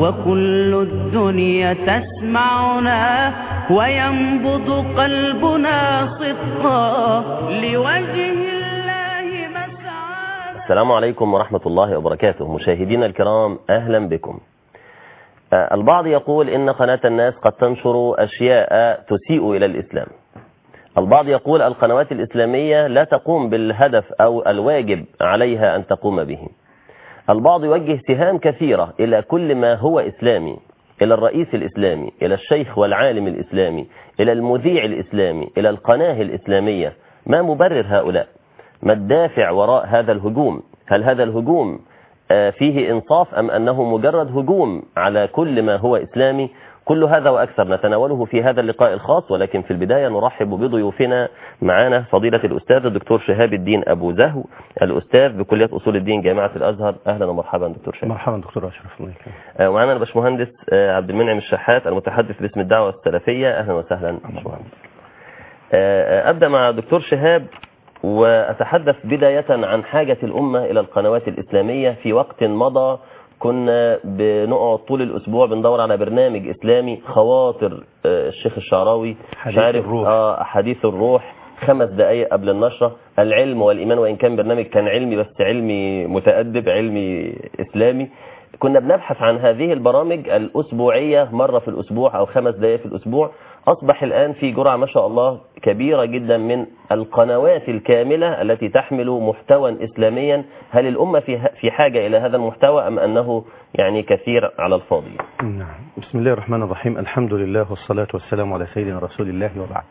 وكل الدنيا تسمعنا وينبض قلبنا صدقا لوجه الله مسعى السلام عليكم ورحمة الله وبركاته مشاهدينا الكرام أهلا بكم آه، البعض يقول إن قناة الناس قد تنشر أشياء تسيء إلى الإسلام البعض يقول القنوات الإسلامية لا تقوم بالهدف أو الواجب عليها أن تقوم به البعض يوجه سهام كثيرة إلى كل ما هو إسلامي إلى الرئيس الإسلامي إلى الشيخ والعالم الإسلامي إلى المذيع الإسلامي إلى القناة الإسلامية ما مبرر هؤلاء ما الدافع وراء هذا الهجوم هل هذا الهجوم آه، فيه إنصاف أم أنه مجرد هجوم على كل ما هو إسلامي كل هذا وأكثر نتناوله في هذا اللقاء الخاص ولكن في البداية نرحب بضيوفنا معنا فضيلة الأستاذ الدكتور شهاب الدين أبو زهو الأستاذ بكلية أصول الدين جامعة الأزهر أهلا ومرحبا دكتور شهاب مرحبا دكتور اشرف الله يكرمك آه، ومعنا الباشمهندس آه، عبد المنعم الشحات المتحدث باسم الدعوة السلفية أهلا وسهلا باشمهندس آه، آه، أبدأ مع دكتور شهاب وأتحدث بداية عن حاجة الأمة إلى القنوات الإسلامية في وقت مضى كنا بنقعد طول الأسبوع بندور على برنامج إسلامي خواطر آه، الشيخ الشعراوي حديث مش عارف، الروح. آه حديث الروح خمس دقائق قبل النشرة العلم والإيمان وإن كان برنامج كان علمي بس علمي متأدب علمي إسلامي كنا بنبحث عن هذه البرامج الأسبوعية مرة في الأسبوع أو خمس دقائق في الأسبوع أصبح الآن في جرعة ما شاء الله كبيرة جدا من القنوات الكاملة التي تحمل محتوى إسلاميا هل الأمة في في حاجة إلى هذا المحتوى أم أنه يعني كثير على الفاضي نعم بسم الله الرحمن الرحيم الحمد لله والصلاة والسلام على سيدنا رسول الله وبعد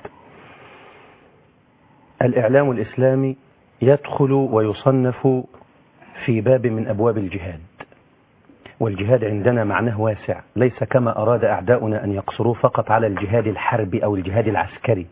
الإعلام الإسلامي يدخل ويصنف في باب من أبواب الجهاد والجهاد عندنا معناه واسع ليس كما أراد أعداؤنا أن يقصروه فقط على الجهاد الحربي أو الجهاد العسكري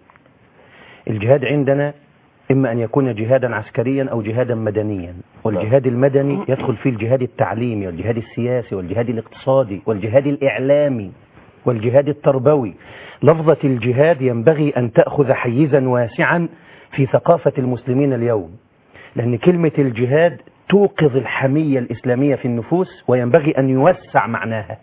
الجهاد عندنا إما أن يكون جهادا عسكريا أو جهادا مدنيا والجهاد المدني يدخل فيه الجهاد التعليمي والجهاد السياسي والجهاد الاقتصادي والجهاد الإعلامي والجهاد التربوي لفظة الجهاد ينبغي أن تأخذ حيزا واسعا في ثقافة المسلمين اليوم لأن كلمة الجهاد توقظ الحمية الإسلامية في النفوس وينبغي أن يوسع معناها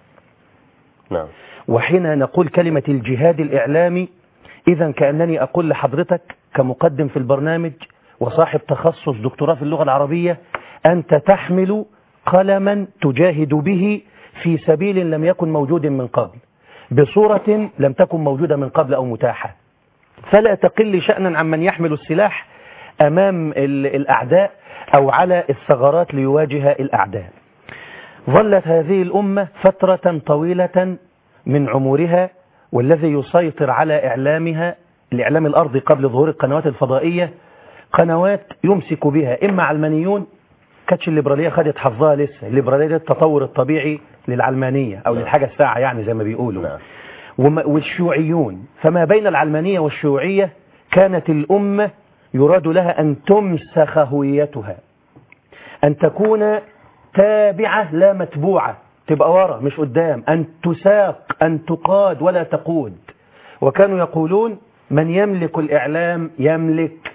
نعم وحين نقول كلمة الجهاد الإعلامي إذا كأنني أقول لحضرتك كمقدم في البرنامج وصاحب تخصص دكتوراه في اللغة العربية أنت تحمل قلما تجاهد به في سبيل لم يكن موجود من قبل بصورة لم تكن موجودة من قبل أو متاحة فلا تقل شأنا عمن يحمل السلاح أمام ال- الأعداء أو على الثغرات ليواجه الأعداء ظلت هذه الأمة فترة طويلة من عمرها والذي يسيطر على إعلامها الإعلام الأرضي قبل ظهور القنوات الفضائية قنوات يمسك بها إما علمانيون كانتش الليبرالية خدت حظها لسه الليبرالية ده التطور الطبيعي للعلمانية أو نعم. للحاجة الساعة يعني زي ما بيقولوا نعم. وما- والشيوعيون فما بين العلمانية والشيوعية كانت الأمة يراد لها أن تمسخ هويتها أن تكون تابعة لا متبوعة تبقى ورا مش قدام أن تساق أن تقاد ولا تقود وكانوا يقولون من يملك الإعلام يملك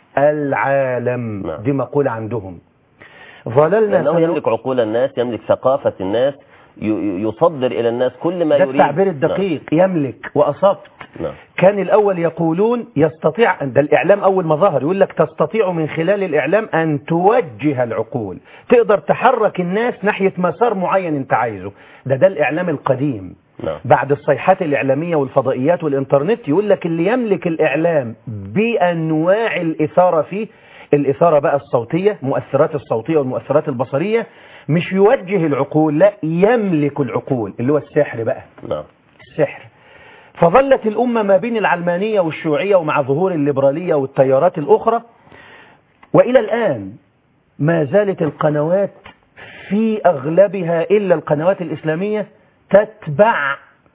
العالم نعم. دي مقولة عندهم ظللنا لأنه سنو- يملك عقول الناس يملك ثقافة الناس ي- ي- يصدر إلى الناس كل ما ده يريد التعبير الدقيق يملك وأصبت نعم. نعم. كان الأول يقولون يستطيع ده الإعلام أول ما ظهر يقول لك تستطيع من خلال الإعلام أن توجه العقول تقدر تحرك الناس ناحية مسار معين أنت عايزه ده ده الإعلام القديم نعم. بعد الصيحات الإعلامية والفضائيات والإنترنت يقول لك اللي يملك الإعلام بأنواع الإثارة فيه الإثارة بقى الصوتية مؤثرات الصوتية والمؤثرات البصرية مش يوجه العقول لا يملك العقول اللي هو السحر بقى نعم السحر فظلت الأمة ما بين العلمانية والشيوعية ومع ظهور الليبرالية والتيارات الأخرى وإلى الآن ما زالت القنوات في أغلبها إلا القنوات الإسلامية تتبع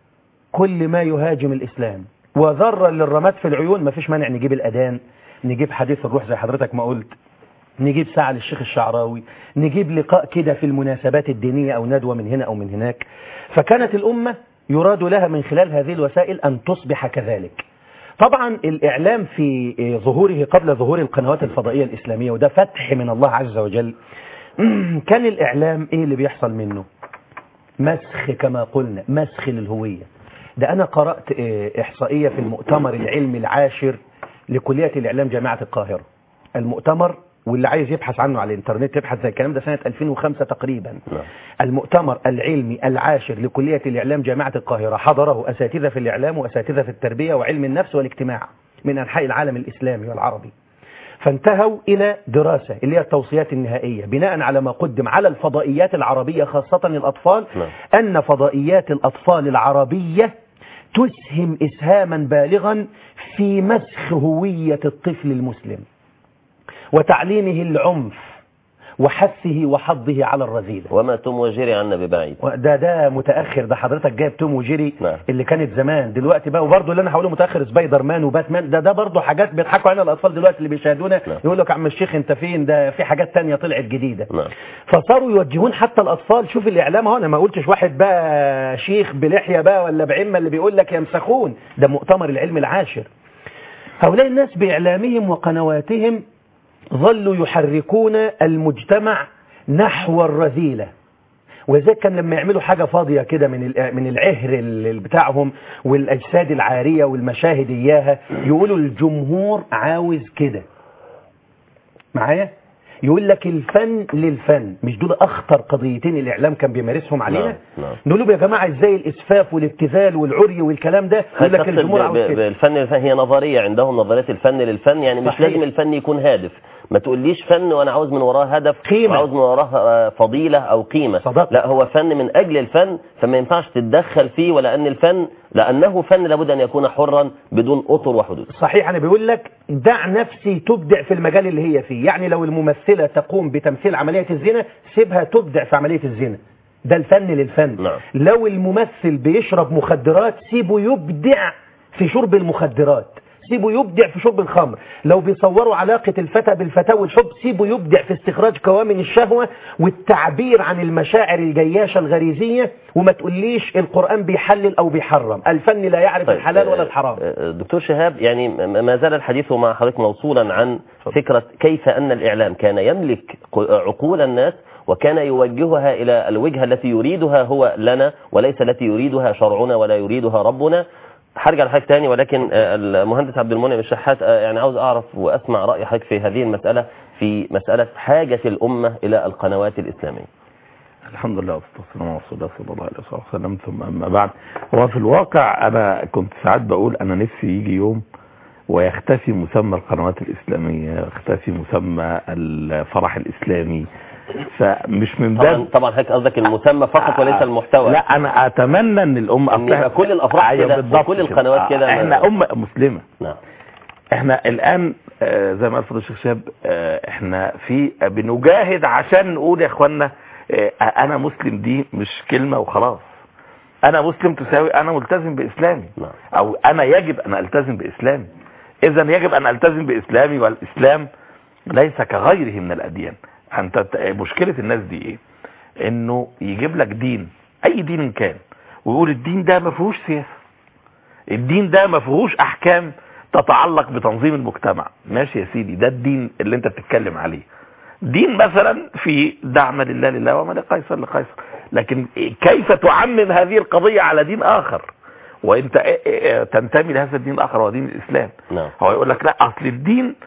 كل ما يهاجم الإسلام وذرا للرماد في العيون ما فيش مانع نجيب الأذان نجيب حديث الروح زي حضرتك ما قلت نجيب ساعة للشيخ الشعراوي نجيب لقاء كده في المناسبات الدينية أو ندوة من هنا أو من هناك فكانت الأمة يراد لها من خلال هذه الوسائل أن تصبح كذلك طبعا الإعلام في ظهوره قبل ظهور القنوات الفضائية الإسلامية وده فتح من الله عز وجل كان الإعلام إيه اللي بيحصل منه مسخ كما قلنا مسخ للهوية ده أنا قرأت آه، إحصائية في المؤتمر العلمي العاشر لكلية الإعلام جامعة القاهرة المؤتمر واللي عايز يبحث عنه على الانترنت يبحث زي الكلام ده سنة 2005 تقريبا نعم. المؤتمر العلمي العاشر لكلية الإعلام جامعة القاهرة حضره أساتذة في الإعلام وأساتذة في التربية وعلم النفس والاجتماع من أنحاء العالم الإسلامي والعربي فانتهوا إلى دراسة اللي هي التوصيات النهائية بناء على ما قدم على الفضائيات العربية خاصة الأطفال نعم. أن فضائيات الأطفال العربية تسهم إسهاما بالغا في مسخ هوية الطفل المسلم وتعليمه العنف وحثه وحضه على الرذيلة وما توم وجري عنا ببعيد ده ده متاخر ده حضرتك جايب توم وجيري نعم. اللي كانت زمان دلوقتي بقى وبرضه اللي انا هقوله متاخر سبايدر مان وباتمان ده ده برضه حاجات بيضحكوا علينا الاطفال دلوقتي اللي بيشاهدونا نعم. يقول لك يا عم الشيخ انت فين ده في حاجات تانية طلعت جديده نعم فصاروا يوجهون حتى الاطفال شوف الاعلام اهو انا ما قلتش واحد بقى شيخ بلحيه بقى ولا بعمه اللي بيقول لك يمسخون ده مؤتمر العلم العاشر هؤلاء الناس باعلامهم وقنواتهم ظلوا يحركون المجتمع نحو الرذيله وذلك كان لما يعملوا حاجة فاضية كده من ال- من العهر ال- بتاعهم والأجساد العارية والمشاهد إياها يقولوا الجمهور عاوز كده معايا يقول لك الفن للفن مش دول أخطر قضيتين الإعلام كان بيمارسهم علينا نعم، نعم. نقول لهم يا جماعة إزاي الإسفاف والابتذال والعري والكلام ده يقول لك تقصد الجمهور ب- عاوز ب- كده بالفن للفن هي نظرية عندهم نظرية الفن للفن يعني مش صحيح. لازم الفن يكون هادف ما تقوليش فن وانا عاوز من وراه هدف قيمة. وعاوز من وراه آه، فضيلة او قيمة صدقت. لا هو فن من اجل الفن فما ينفعش تتدخل فيه ولا ان الفن لانه فن لابد ان يكون حرا بدون اطر وحدود صحيح أنا بيقول لك دع نفسي تبدع في المجال اللي هي فيه يعني لو الممثلة تقوم بتمثيل عملية الزنا سيبها تبدع في عملية الزنا ده الفن للفن نعم. لو الممثل بيشرب مخدرات سيبه يبدع في شرب المخدرات سيبه يبدع في شرب الخمر لو بيصوروا علاقة الفتى بالفتاة والحب سيبه يبدع في استخراج كوامن الشهوة والتعبير عن المشاعر الجياشة الغريزية وما تقوليش القرآن بيحلل أو بيحرم الفن لا يعرف طيب، الحلال ولا آه، الحرام آه، دكتور شهاب يعني م- ما زال الحديث مع حضرتك موصولا عن فكرة كيف أن الإعلام كان يملك ق- عقول الناس وكان يوجهها إلى الوجهة التي يريدها هو لنا وليس التي يريدها شرعنا ولا يريدها ربنا هرجع لحضرتك تاني ولكن آه، المهندس عبد المنعم الشحات آه، يعني عاوز أعرف وأسمع رأي حضرتك في هذه المسألة في مسألة حاجة الأمة إلى القنوات الإسلامية الحمد لله والصلاه والسلام على رسول الله صلى الله عليه وسلم ثم اما بعد هو في الواقع انا كنت ساعات بقول انا نفسي يجي يوم ويختفي مسمى القنوات الاسلاميه يختفي مسمى الفرح الاسلامي فمش من طبعا باب طبعا حضرتك قصدك المسمى فقط وليس المحتوى لا انا اتمنى ان الامه إن يبقى كل الأفراح أيوة كده بالضبط وكل كده. القنوات كده. احنا امه مسلمه نعم احنا الان آه، زي ما قال فضل الشيخ شاب آه، احنا في بنجاهد عشان نقول يا اخوانا آه، انا مسلم دي مش كلمة وخلاص انا مسلم تساوي انا ملتزم باسلامي نعم. او انا يجب ان التزم باسلامي اذا يجب ان التزم باسلامي والاسلام ليس كغيره من الاديان انت ت- مشكلة الناس دي ايه انه يجيب لك دين اي دين كان ويقول الدين ده ما فيهوش سياسة الدين ده ما فيهوش احكام تتعلق بتنظيم المجتمع ماشي يا سيدي ده الدين اللي انت بتتكلم عليه دين مثلا في دعم لله لله وما لقيصر لقيصر لكن كيف تعمم هذه القضية على دين اخر وانت اه اه تنتمي لهذا الدين الاخر هو دين الاسلام نعم هو يقول لك لا اصل الدين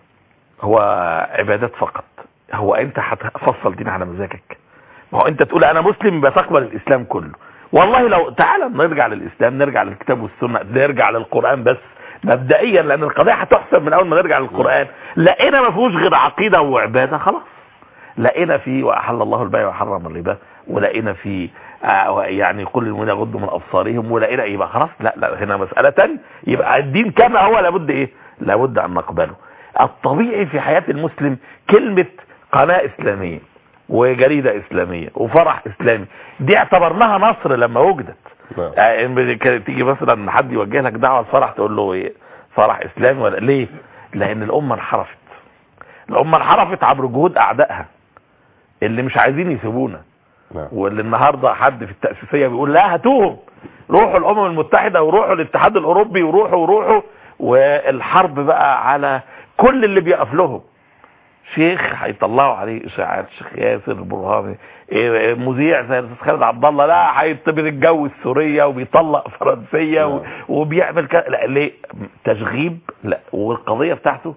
هو عبادات فقط هو انت هتفصل دين على مزاجك ما هو انت تقول انا مسلم يبقى تقبل الاسلام كله والله لو تعالى نرجع للاسلام نرجع للكتاب والسنه نرجع للقران بس مبدئيا لان القضيه هتحسب من اول ما نرجع للقران لقينا ما فيهوش غير عقيده وعباده خلاص لقينا فيه واحل الله البيع وحرم الربا ولقينا فيه آه يعني كل المؤمنين يغضوا من ابصارهم ولقينا يبقى خلاص لا لا هنا مساله ثانيه يبقى الدين كما هو لابد ايه لابد ان نقبله الطبيعي في حياه المسلم كلمه قناه اسلاميه وجريده اسلاميه وفرح اسلامي دي اعتبرناها نصر لما وجدت نعم. يعني كانت تيجي مثلا حد يوجه لك دعوه الفرح تقول له ايه فرح اسلامي ولا ليه لان الامه انحرفت الامه انحرفت عبر جهود اعدائها اللي مش عايزين يسيبونا نعم واللي النهارده حد في التاسيسيه بيقول لا هاتوهم روحوا الامم المتحده وروحوا الاتحاد الاوروبي وروحوا وروحوا والحرب بقى على كل اللي بيقف لهم شيخ هيطلعوا عليه اشاعات شيخ ياسر برهامي إيه، مذيع زي الاستاذ خالد عبد الله لا هيطبل الجو السوريه وبيطلق فرنسيه و- وبيعمل كده لا ليه تشغيب لا والقضيه بتاعته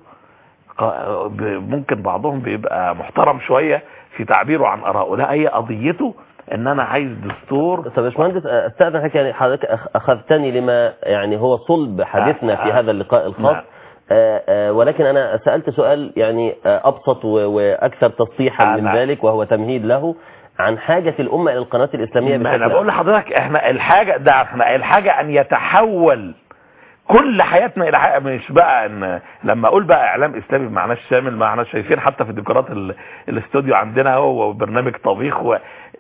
ق- ب- ممكن بعضهم بيبقى محترم شويه في تعبيره عن ارائه لا هي قضيته ان انا عايز دستور طب يا باشمهندس استاذن حضرتك يعني حضرتك أخ- اخذتني لما يعني هو صلب حديثنا في آه. هذا اللقاء الخاص نعم. آه، آه، ولكن انا سالت سؤال يعني آه، ابسط و- واكثر تصحيحا آه، من نعم. ذلك وهو تمهيد له عن حاجه الامه الى القناه الاسلاميه ما انا بشكل بقول عام. لحضرتك احنا الحاجه ده احنا الحاجه ان يتحول كل حياتنا الى حاجه مش بقى ان لما اقول بقى اعلام اسلامي بمعناه الشامل ما احنا شايفين حتى في ديكورات ال- الاستوديو عندنا هو برنامج طبيخ و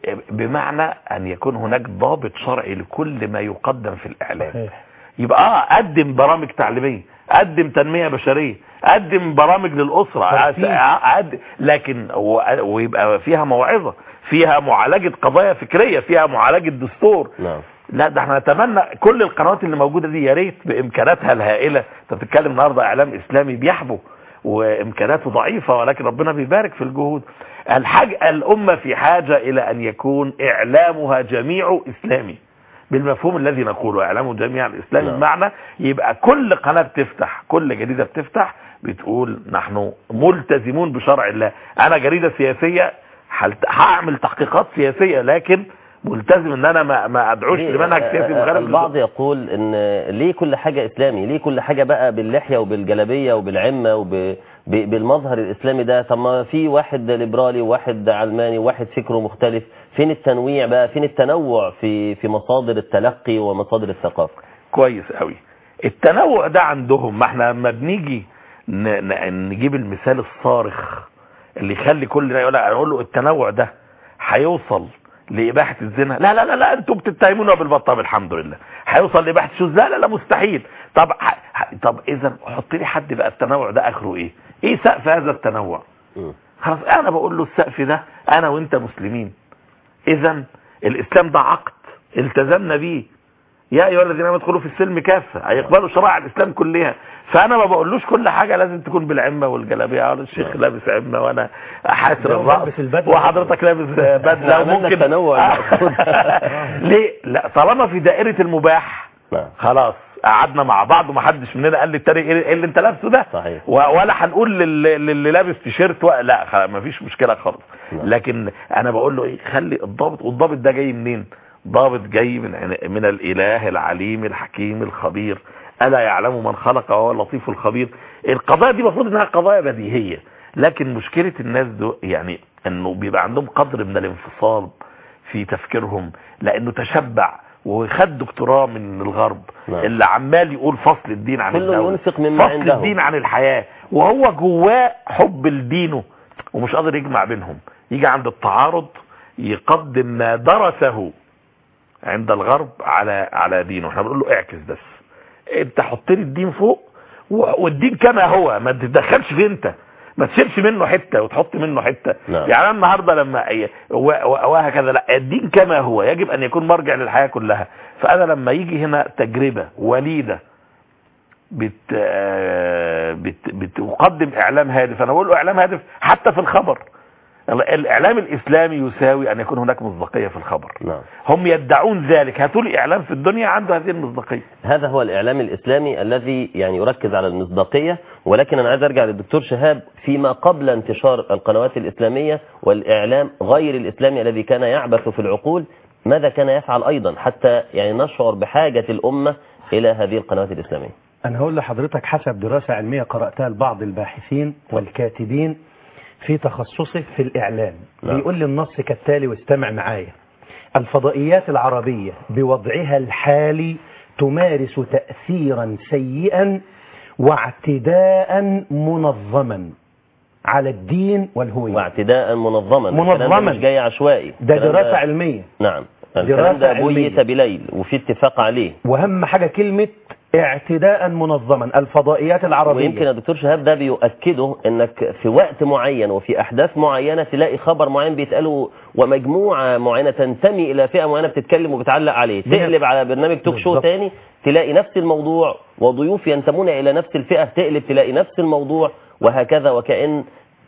بمعنى ان يكون هناك ضابط شرعي لكل ما يقدم في الاعلام صحيح. يبقى اه قدم برامج تعليميه قدم تنميه بشريه قدم برامج للاسره ترفيه. آه، قد- لكن و- ويبقى فيها موعظه فيها معالجه قضايا فكريه فيها معالجه دستور نعم لا ده احنا نتمنى كل القنوات اللي موجوده دي يا ريت بامكاناتها الهائله انت بتتكلم النهارده اعلام اسلامي بيحبو وامكاناته ضعيفه ولكن ربنا بيبارك في الجهود الحاجه الامه في حاجه الى ان يكون اعلامها جميعه اسلامي بالمفهوم الذي نقوله اعلامه جميعا اسلامي نعم. بمعنى يبقى كل قناه بتفتح كل جريده بتفتح بتقول نحن ملتزمون بشرع الله انا جريده سياسيه هلت- هعمل تحقيقات سياسيه لكن ملتزم ان انا ما, ما ادعوش ليه؟ لمنهج سياسي آه، آه، مخالف البعض يقول ان ليه كل حاجه اسلامي ليه كل حاجه بقى باللحيه وبالجلابيه وبالعمه وبالمظهر الاسلامي ده طب ما في واحد ليبرالي وواحد علماني وواحد فكره مختلف فين التنويع بقى فين التنوع في في مصادر التلقي ومصادر الثقافه كويس قوي التنوع ده عندهم ما احنا لما بنيجي ن- ن- نجيب المثال الصارخ اللي يخلي كل ده يقول اقول له التنوع ده هيوصل لإباحة الزنا لا لا لا لا انتم بتتهمونا بالبطال الحمد لله هيوصل لإباحة الشذوذ لا لا لا مستحيل طب ح- ح- طب اذا حط لي حد بقى التنوع ده اخره ايه ايه سقف هذا التنوع مم. خلاص انا بقول له السقف ده انا وانت مسلمين اذا الاسلام ده عقد التزمنا بيه يا ايها الذين امنوا ادخلوا في السلم كافه هيقبلوا شرائع الاسلام كلها فانا ما بقولوش كل حاجه لازم تكون بالعمه والجلابيه أقول الشيخ لابس عمه وانا حاسر لو الراس لابس البدلة. وحضرتك لابس بدله عملنا وممكن التنوع المقصود. ليه لا طالما في دائره المباح نعم خلاص قعدنا مع بعض ومحدش مننا قال للتاني ايه إيه اللي انت لابسه ده صحيح. و- ولا هنقول للي, للي لابس تيشيرت و... لا خ- مفيش مشكله خالص نعم. لكن انا بقول له ايه خلي الضابط والضابط ده جاي منين ضابط جاي من عن- من الاله العليم الحكيم الخبير الا يعلم من خلق وهو اللطيف الخبير القضايا دي المفروض انها قضايا بديهيه لكن مشكله الناس دو يعني انه بيبقى عندهم قدر من الانفصال في تفكيرهم لانه تشبع وخد دكتوراه من الغرب نعم. اللي عمال يقول فصل الدين عن كله الدولة ينفق مما فصل عنده. الدين عن الحياة وهو جواه حب لدينه ومش قادر يجمع بينهم يجي عند التعارض يقدم ما درسه عند الغرب على على دينه احنا بنقول له اعكس بس انت حط لي الدين فوق و- والدين كما هو ما تتدخلش فيه انت ما تشيلش منه حته وتحط منه حته نعم. يعني انا النهارده لما أي- و- و- وهكذا لا الدين كما هو يجب ان يكون مرجع للحياه كلها فانا لما يجي هنا تجربه وليده بت آه، بت بتقدم اعلام هادف انا بقول له اعلام هادف حتى في الخبر الاعلام الاسلامي يساوي ان يكون هناك مصداقيه في الخبر نعم هم يدعون ذلك هاتوا لي اعلام في الدنيا عنده هذه المصداقيه هذا هو الإعلام الإسلامي الذي يعني يركز على المصداقية ولكن أنا عايز أرجع للدكتور شهاب فيما قبل انتشار القنوات الإسلامية والإعلام غير الإسلامي الذي كان يعبث في العقول ماذا كان يفعل أيضا حتى يعني نشعر بحاجة الأمة إلى هذه القنوات الإسلامية أنا هقول لحضرتك حسب دراسة علمية قرأتها لبعض الباحثين والكاتبين في تخصصه في الإعلام نعم. بيقول لي النص كالتالي واستمع معايا الفضائيات العربية بوضعها الحالي تمارس تأثيرا سيئا واعتداء منظما على الدين والهوية واعتداء منظما الكلام ده منظما. مش جاي عشوائي ده الكلام دراسة علمية نعم دراسة الكلام ده علمية. بيت بليل وفي اتفاق عليه وأهم حاجة كلمة اعتداء منظما الفضائيات العربية ويمكن يا دكتور شهاب ده بيؤكده انك في وقت معين وفي احداث معينه تلاقي خبر معين بيتقاله ومجموعه معينه تنتمي الى فئه معينه بتتكلم وبتعلق عليه تقلب على برنامج توك شو بالظبط. تاني تلاقي نفس الموضوع وضيوف ينتمون الى نفس الفئه تقلب تلاقي نفس الموضوع وهكذا وكأن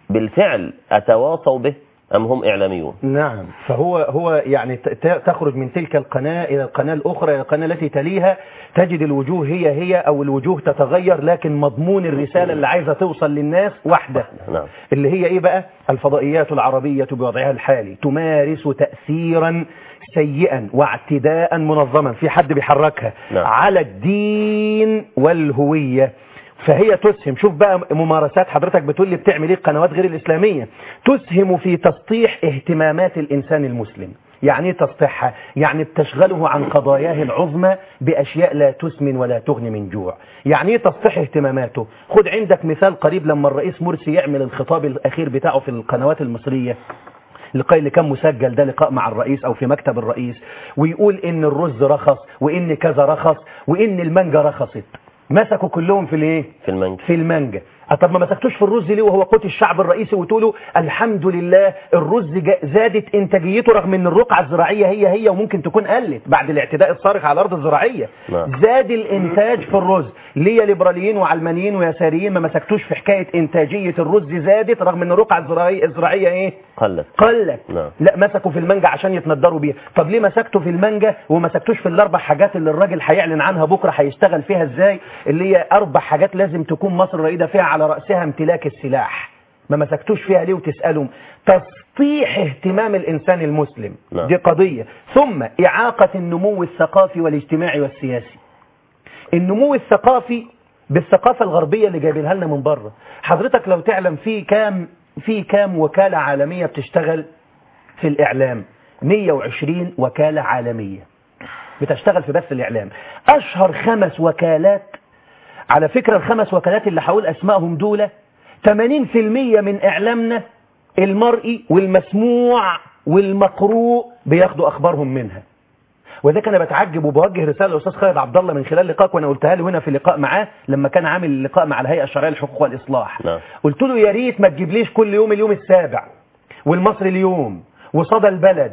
بالفعل أتواصوا به أم هم إعلاميون نعم فهو هو يعني ت- ت- تخرج من تلك القناة إلى القناة الأخرى إلى القناة التي تليها تجد الوجوه هي هي أو الوجوه تتغير لكن مضمون الرسالة اللي عايزة توصل للناس واحدة نعم اللي هي إيه بقى الفضائيات العربية بوضعها الحالي تمارس تأثيرا سيئا واعتداء منظما في حد بيحركها نعم. على الدين والهوية فهي تسهم شوف بقى ممارسات حضرتك بتقول لي بتعمل ايه القنوات غير الإسلامية تسهم في تسطيح اهتمامات الإنسان المسلم يعني ايه تسطيحها يعني بتشغله عن قضاياه العظمى بأشياء لا تسمن ولا تغني من جوع يعني ايه تسطيح اهتماماته خد عندك مثال قريب لما الرئيس مرسي يعمل الخطاب الأخير بتاعه في القنوات المصرية اللقاء اللي كان مسجل ده لقاء مع الرئيس او في مكتب الرئيس ويقول ان الرز رخص وان كذا رخص وان المانجا رخصت مسكوا كلهم في الايه في المنجا في المانجا أه طب ما مسكتوش في الرز ليه وهو قوت الشعب الرئيسي وتقولوا الحمد لله الرز جا- زادت انتاجيته رغم ان الرقعه الزراعيه هي هي وممكن تكون قلت بعد الاعتداء الصارخ على الارض الزراعيه نعم. زاد الانتاج في الرز ليه يا ليبراليين وعلمانيين ويساريين ما مسكتوش في حكايه انتاجيه الرز زادت رغم ان الرقعه الزراعيه الزراعيه ايه قلت قلت نعم. لا مسكوا في المانجا عشان يتندروا بيها طب ليه مسكتوا في المانجا وما مسكتوش في الاربع حاجات اللي الراجل هيعلن عنها بكره هيشتغل فيها ازاي اللي هي اربع حاجات لازم تكون مصر رائده فيها على راسها امتلاك السلاح ما مسكتوش فيها ليه وتسالهم تسطيح اهتمام الانسان المسلم نعم. دي قضيه ثم اعاقه النمو الثقافي والاجتماعي والسياسي النمو الثقافي بالثقافة الغربية اللي جايبينها لنا من بره حضرتك لو تعلم في كام في كام وكالة عالمية بتشتغل في الإعلام 120 وكالة عالمية بتشتغل في بث الإعلام أشهر خمس وكالات على فكرة الخمس وكالات اللي هقول أسمائهم دول 80% من إعلامنا المرئي والمسموع والمقروء بياخدوا أخبارهم منها وذلك انا بتعجب وبوجه رساله للاستاذ خالد عبد الله من خلال لقائك وانا قلتها له هنا في لقاء معاه لما كان عامل لقاء مع الهيئه الشرعيه للحقوق والاصلاح نعم. قلت له يا ريت ما تجيبليش كل يوم اليوم السابع والمصري اليوم وصدى البلد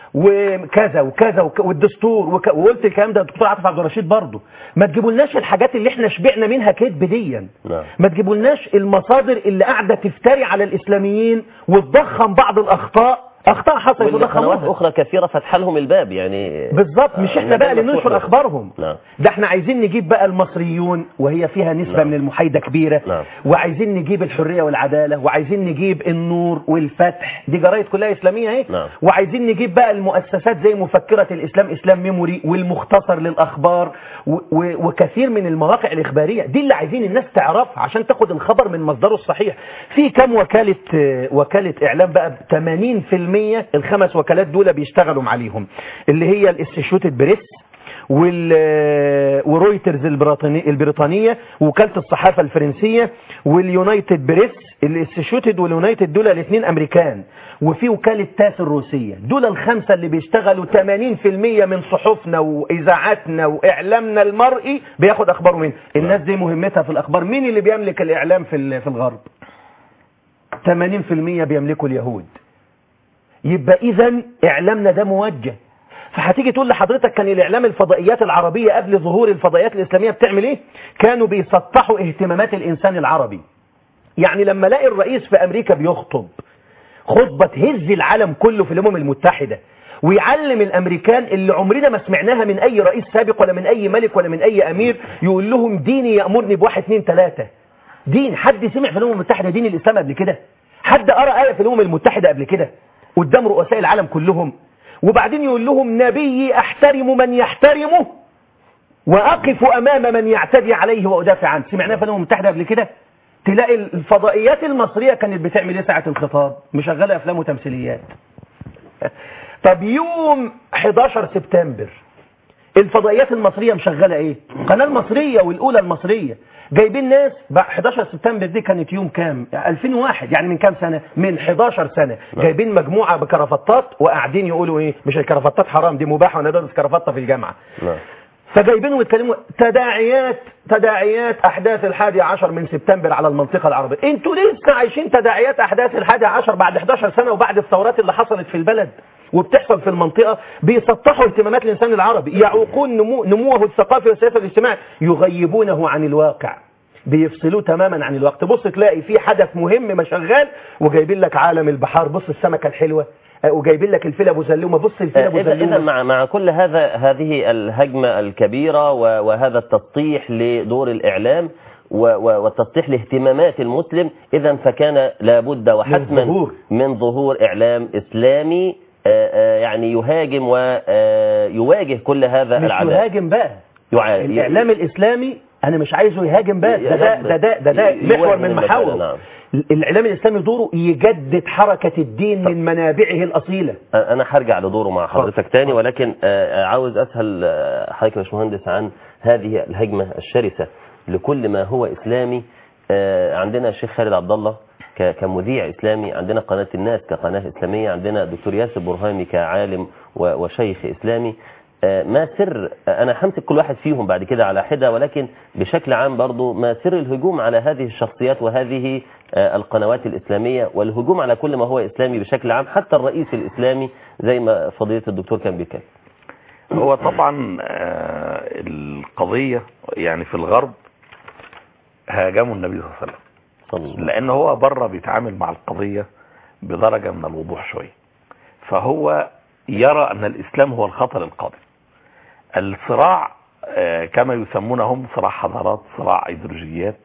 وكذا وكذا وك... والدستور وك... وقلت الكلام ده الدكتور عاطف عبد الرشيد برضه ما تجيبولناش الحاجات اللي احنا شبعنا منها كذب ديا نعم. ما تجيبولناش المصادر اللي قاعده تفتري على الاسلاميين وتضخم بعض الاخطاء اخطاء حصلت والقنوات وضخموها أخرى كثيرة فتح لهم الباب يعني بالظبط مش آه، احنا بقى اللي المجال مفتوح ننشر لهم. اخبارهم نعم ده احنا عايزين نجيب بقى المصريون وهي فيها نسبة نعم. من المحايدة كبيرة نعم. وعايزين نجيب الحرية والعدالة وعايزين نجيب النور والفتح دي جرايد كلها إسلامية اهي نعم. وعايزين نجيب بقى المؤسسات زي مفكرة الإسلام إسلام ميموري والمختصر للأخبار و و وكثير من المواقع الإخبارية دي اللي عايزين الناس تعرفها عشان تاخد الخبر من مصدره الصحيح في كم وكالة آه، وكالة إعلام بقى 80% الخمس وكالات دول بيشتغلوا عليهم اللي هي الاستشوتد بريس وال ورويترز البريطاني- البريطانية وكالة الصحافة الفرنسية واليونايتد بريس الاستشوتد واليونايتد دول الاثنين امريكان وفي وكالة تاس الروسية دول الخمسة اللي بيشتغلوا 80% من صحفنا واذاعاتنا واعلامنا المرئي بياخد اخباره منه الناس دي مهمتها في الاخبار مين اللي بيملك الاعلام في ال- في الغرب 80% بيملكوا اليهود يبقى اذا اعلامنا ده موجه فهتيجي تقول لحضرتك كان الاعلام الفضائيات العربيه قبل ظهور الفضائيات الاسلاميه بتعمل ايه كانوا بيسطحوا اهتمامات الانسان العربي يعني لما الاقي الرئيس في امريكا بيخطب خطبه تهز العالم كله في الامم المتحده ويعلم الامريكان اللي عمرنا ما سمعناها من اي رئيس سابق ولا من اي ملك ولا من اي امير يقول لهم ديني يامرني بواحد اتنين تلاته دين حد سمع في الامم المتحده دين الاسلام قبل كده حد قرا ايه في الامم المتحده قبل كده قدام رؤساء العالم كلهم وبعدين يقول لهم نبيي احترم من يحترمه واقف امام من يعتدي عليه وادافع عنه سمعناه في الامم المتحده قبل كده تلاقي الفضائيات المصريه كانت بتعمل ايه ساعه الخطاب مشغله افلام وتمثيليات طب يوم 11 سبتمبر الفضائيات المصرية مشغلة ايه القناة المصرية والاولى المصرية جايبين ناس بقى 11 سبتمبر دي كانت يوم كام 2001 يعني من كام سنة من 11 سنة جايبين مجموعة بكرافتات وقاعدين يقولوا ايه مش الكرافتات حرام دي مباح وانا بدرس كرافتة في الجامعة نعم فجايبينهم يتكلموا تداعيات تداعيات احداث الحادي عشر من سبتمبر على المنطقه العربيه انتوا لسه عايشين تداعيات احداث الحادي عشر بعد 11 سنه وبعد الثورات اللي حصلت في البلد وبتحصل في المنطقه بيسطحوا اهتمامات الانسان العربي يعوقون نمو نموه الثقافي والسياسي والاجتماعي يغيبونه عن الواقع بيفصلوه تماما عن الوقت بص تلاقي في حدث مهم ما شغال وجايبين لك عالم البحار بص السمكه الحلوه آه، وجايبين لك الفيل ابو زلومه بص الفيل ابو إذا إذا زلومه مع مع كل هذا هذه الهجمة الكبيرة و- وهذا التسطيح لدور الإعلام و- و- والتسطيح لاهتمامات المسلم إذا فكان لابد وحتما ظهور. من ظهور إعلام إسلامي آه، آه، يعني يهاجم ويواجه كل هذا مش العداء يهاجم بقى يع- الاعلام الاسلامي انا مش عايزه يهاجم بس ده ده ده ده, ده, ده يواجه محور من المسألة، محاوره نعم. الاعلام الاسلامي دوره يجدد حركه الدين من منابعه الاصيله انا هرجع لدوره مع حضرتك تاني ولكن آه، عاوز اسال آه، حضرتك يا باشمهندس عن هذه الهجمه الشرسه لكل ما هو اسلامي آه، عندنا الشيخ خالد عبد الله ك- كمذيع اسلامي عندنا قناه الناس كقناه اسلاميه عندنا الدكتور ياسر برهامي كعالم و- وشيخ اسلامي آه، ما سر آه، انا همسك كل واحد فيهم بعد كده على حده ولكن بشكل عام برضو ما سر الهجوم على هذه الشخصيات وهذه آه، القنوات الاسلاميه والهجوم على كل ما هو اسلامي بشكل عام حتى الرئيس الاسلامي زي ما فضيله الدكتور كان بيتكلم هو طبعا آه، القضية يعني في الغرب هاجموا النبي صلى الله عليه وسلم صلى الله عليه وسلم. لان هو بره بيتعامل مع القضية بدرجة من الوضوح شوية فهو يرى ان الاسلام هو الخطر القادم الصراع آه، كما يسمونه هم صراع حضارات صراع ايديولوجيات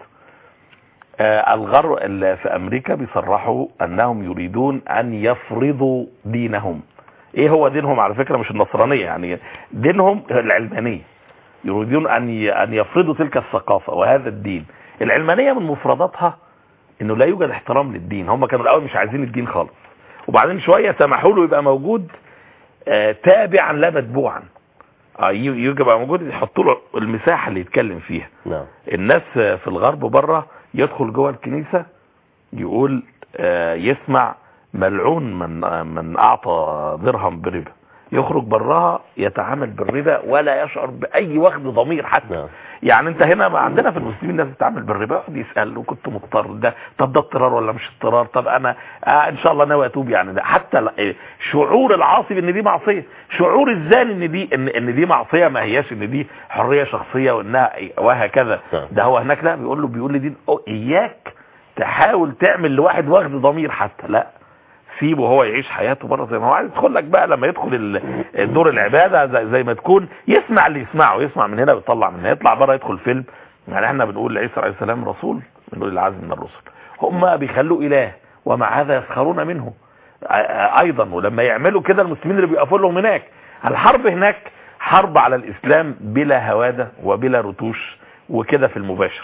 آه، الغرب ال- في امريكا بيصرحوا انهم يريدون ان يفرضوا دينهم ايه هو دينهم على فكرة مش النصرانية يعني دينهم العلمانية يريدون ان ي- ان يفرضوا تلك الثقافة وهذا الدين العلمانية من مفرداتها انه لا يوجد احترام للدين هم كانوا الاول مش عايزين الدين خالص وبعدين شوية سمحوا له يبقى موجود آه، تابعا لا متبوعا آه، ي- يجي يبقى موجود يحطوا له المساحة اللي يتكلم فيها نعم الناس في الغرب بره يدخل جوه الكنيسة يقول آه، يسمع ملعون من من اعطى درهم بربا يخرج براها يتعامل بالربا ولا يشعر باي وخد ضمير حتى نعم. يعني انت هنا ما عندنا في المسلمين ناس بتتعامل بالربا يقعد يسال وكنت مضطر ده طب ده اضطرار ولا مش اضطرار طب انا آه ان شاء الله ناوي اتوب يعني ده حتى لا- إيه، شعور العاصي ان دي معصيه شعور الزاني ان دي ان ان دي معصيه ما هياش ان دي حريه شخصيه وانها إيه، وهكذا نعم. ده هو هناك لا بيقول له بيقول لي دي أو اياك تحاول تعمل لواحد واخد ضمير حتى لا سيبه هو يعيش حياته بره زي ما هو عايز يدخل لك بقى لما يدخل ال- دور العباده زي, زي ما تكون يسمع اللي يسمعه يسمع من هنا ويطلع من هنا يطلع بره يدخل فيلم يعني احنا بنقول عيسى عليه السلام رسول بنقول العزم من الرسل هم بيخلوه اله ومع هذا يسخرون منه آ- آ- ايضا ولما يعملوا كده المسلمين اللي بيقفوا لهم هناك الحرب هناك حرب على الاسلام بلا هواده وبلا رتوش وكده في المباشر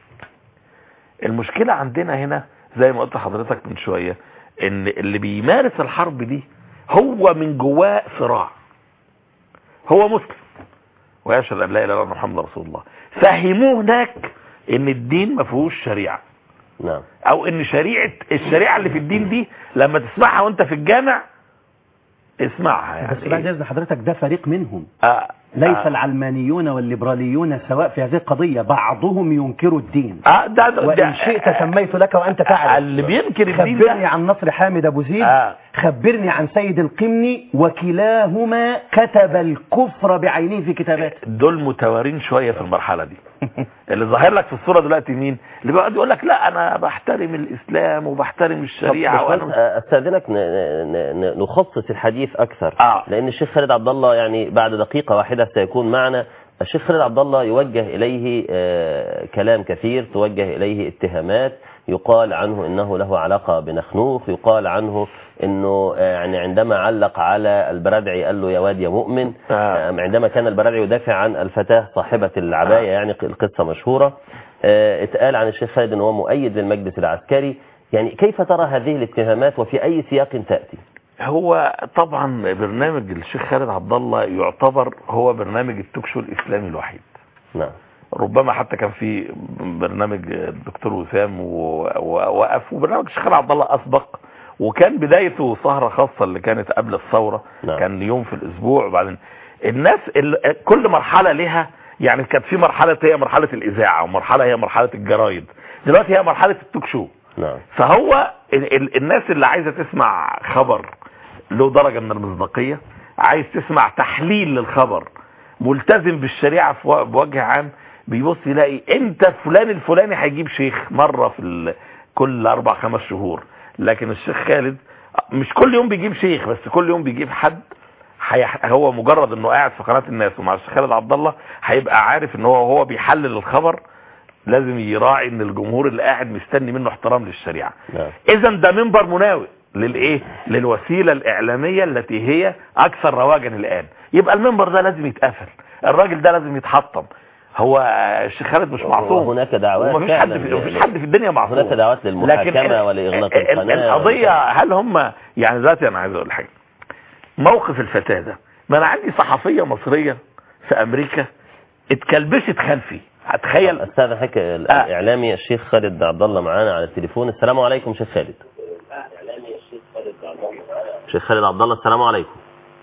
المشكلة عندنا هنا زي ما قلت لحضرتك من شوية ان اللي بيمارس الحرب دي هو من جواه صراع هو مسلم ويشهد ان لا اله الا الله محمد رسول الله فهموه هناك ان الدين ما فيهوش شريعه نعم او ان شريعه الشريعه اللي في الدين دي لما تسمعها وانت في الجامع اسمعها يعني بس بعد اذن حضرتك ده فريق منهم آه ليس آه العلمانيون والليبراليون سواء في هذه القضية بعضهم ينكر الدين آه ده ده وإن ده- شئت سميت لك وأنت تعلم اللي بينكر الدين خبرني ده عن نصر حامد أبو زيد آه. خبرني عن سيد القمني وكلاهما كتب الكفر بعينيه في كتاباته دول متوارين شوية في المرحلة دي اللي ظاهر لك في الصورة دلوقتي مين اللي بيقعد يقول لك لا انا بحترم الاسلام وبحترم الشريعة طب وانا باشمهندس، استاذنك ن- ن- ن- نخصص الحديث اكثر آه. لان الشيخ خالد عبد الله يعني بعد دقيقه واحده سيكون معنا الشيخ خالد عبد الله يوجه اليه آه، كلام كثير توجه اليه اتهامات يقال عنه انه له علاقه بنخنوخ يقال عنه انه آه، يعني عندما علق على البرادعي قال له يا واد يا مؤمن آه. آه، عندما كان البرادعي يدافع عن الفتاه صاحبه العبايه آه. يعني القصه مشهوره آه، اتقال عن الشيخ خالد انه هو مؤيد للمجلس العسكري يعني كيف ترى هذه الاتهامات وفي اي سياق تاتي هو طبعا برنامج الشيخ خالد عبد الله يعتبر هو برنامج التوكشو الاسلامي الوحيد نعم ربما حتى كان في برنامج الدكتور وسام ووقف وبرنامج الشيخ خالد عبد الله اسبق وكان بدايته سهرة خاصة اللي كانت قبل الثورة نعم. كان يوم في الاسبوع وبعدين الناس ال- كل مرحلة لها يعني كانت في مرحلة هي مرحلة الاذاعة ومرحلة هي مرحلة الجرايد دلوقتي هي مرحلة التوك شو نعم فهو ال ال الناس اللي عايزة تسمع خبر له درجة من المصداقية عايز تسمع تحليل للخبر ملتزم بالشريعة في و- بوجه عام بيبص يلاقي امتى فلان الفلاني هيجيب شيخ مره في ال... كل اربع خمس شهور لكن الشيخ خالد مش كل يوم بيجيب شيخ بس كل يوم بيجيب حد حيح... هو مجرد انه قاعد في قناه الناس ومع الشيخ خالد عبد الله هيبقى عارف ان هو هو بيحلل الخبر لازم يراعي ان الجمهور اللي قاعد مستني منه احترام للشريعه نعم. اذا ده منبر مناوئ للايه للوسيله الاعلاميه التي هي اكثر رواجا الان يبقى المنبر ده لازم يتقفل الراجل ده لازم يتحطم هو الشيخ خالد مش معصوم وهناك دعوات ومفيش حد فعلا في مفيش حد في الدنيا معصوم هناك دعوات للمحاكمة لكن ال- ولإغلاق ال- القناة القضيه هل هم يعني دلوقتي انا عايز اقول حاجه موقف الفتاه ده ما انا عندي صحفيه مصريه في امريكا اتكلبشت خلفي هتخيل استاذ حكي الاعلامي الشيخ خالد عبد الله معانا على التليفون السلام عليكم شيخ خالد شيخ خالد عبد الله السلام عليكم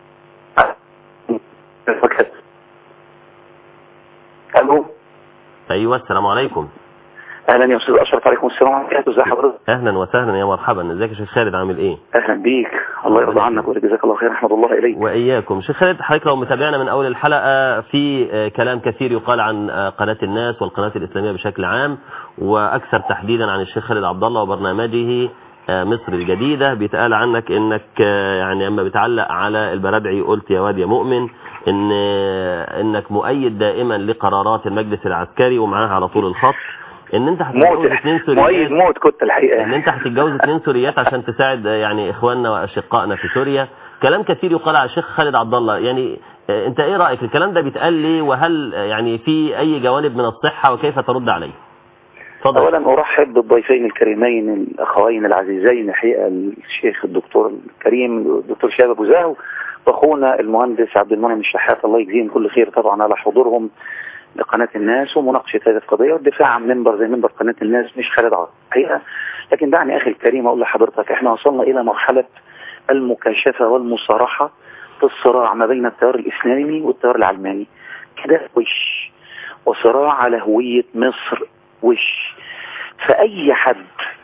الو ايوه السلام عليكم اهلا يا استاذ اشرف عليكم السلام عليكم ازي حضرتك اهلا وسهلا يا مرحبا ازيك يا شيخ خالد عامل ايه اهلا بيك الله يرضى عنك ويجزاك الله خير احمد الله اليك واياكم شيخ خالد حضرتك لو متابعنا من اول الحلقه في آه، كلام كثير يقال عن آه، قناه الناس والقناه الاسلاميه بشكل عام واكثر تحديدا عن الشيخ خالد عبد الله وبرنامجه آه، مصر الجديده بيتقال عنك انك آه، يعني اما بتعلق على البرادعي قلت يا واد يا مؤمن ان آه، انك مؤيد دائما لقرارات المجلس العسكري ومعاها على طول الخط ان انت موت هتتجوز اثنين مؤيد سوريات موت كنت الحقيقه ان انت هتتجوز اثنين سوريات عشان تساعد آه، يعني اخواننا واشقائنا في سوريا كلام كثير يقال على الشيخ خالد عبد الله يعني آه، انت ايه رايك الكلام ده بيتقال ليه وهل آه، يعني في اي جوانب من الصحه وكيف ترد عليه اتفضل اولا ارحب بالضيفين الكريمين الاخوين العزيزين الحقيقه الشيخ الدكتور الكريم الدكتور شهاب ابو زاهو واخونا المهندس عبد المنعم الشحات الله يجزيهم كل خير طبعا على حضورهم لقناه الناس ومناقشه هذه القضيه والدفاع عن منبر زي منبر قناه الناس مش خالد عبد الحقيقه لكن دعني اخي الكريم اقول لحضرتك احنا وصلنا الى مرحله المكاشفه والمصارحه في الصراع ما بين التيار الاسلامي والتيار العلماني كده وش وصراع على هويه مصر وش فاي حد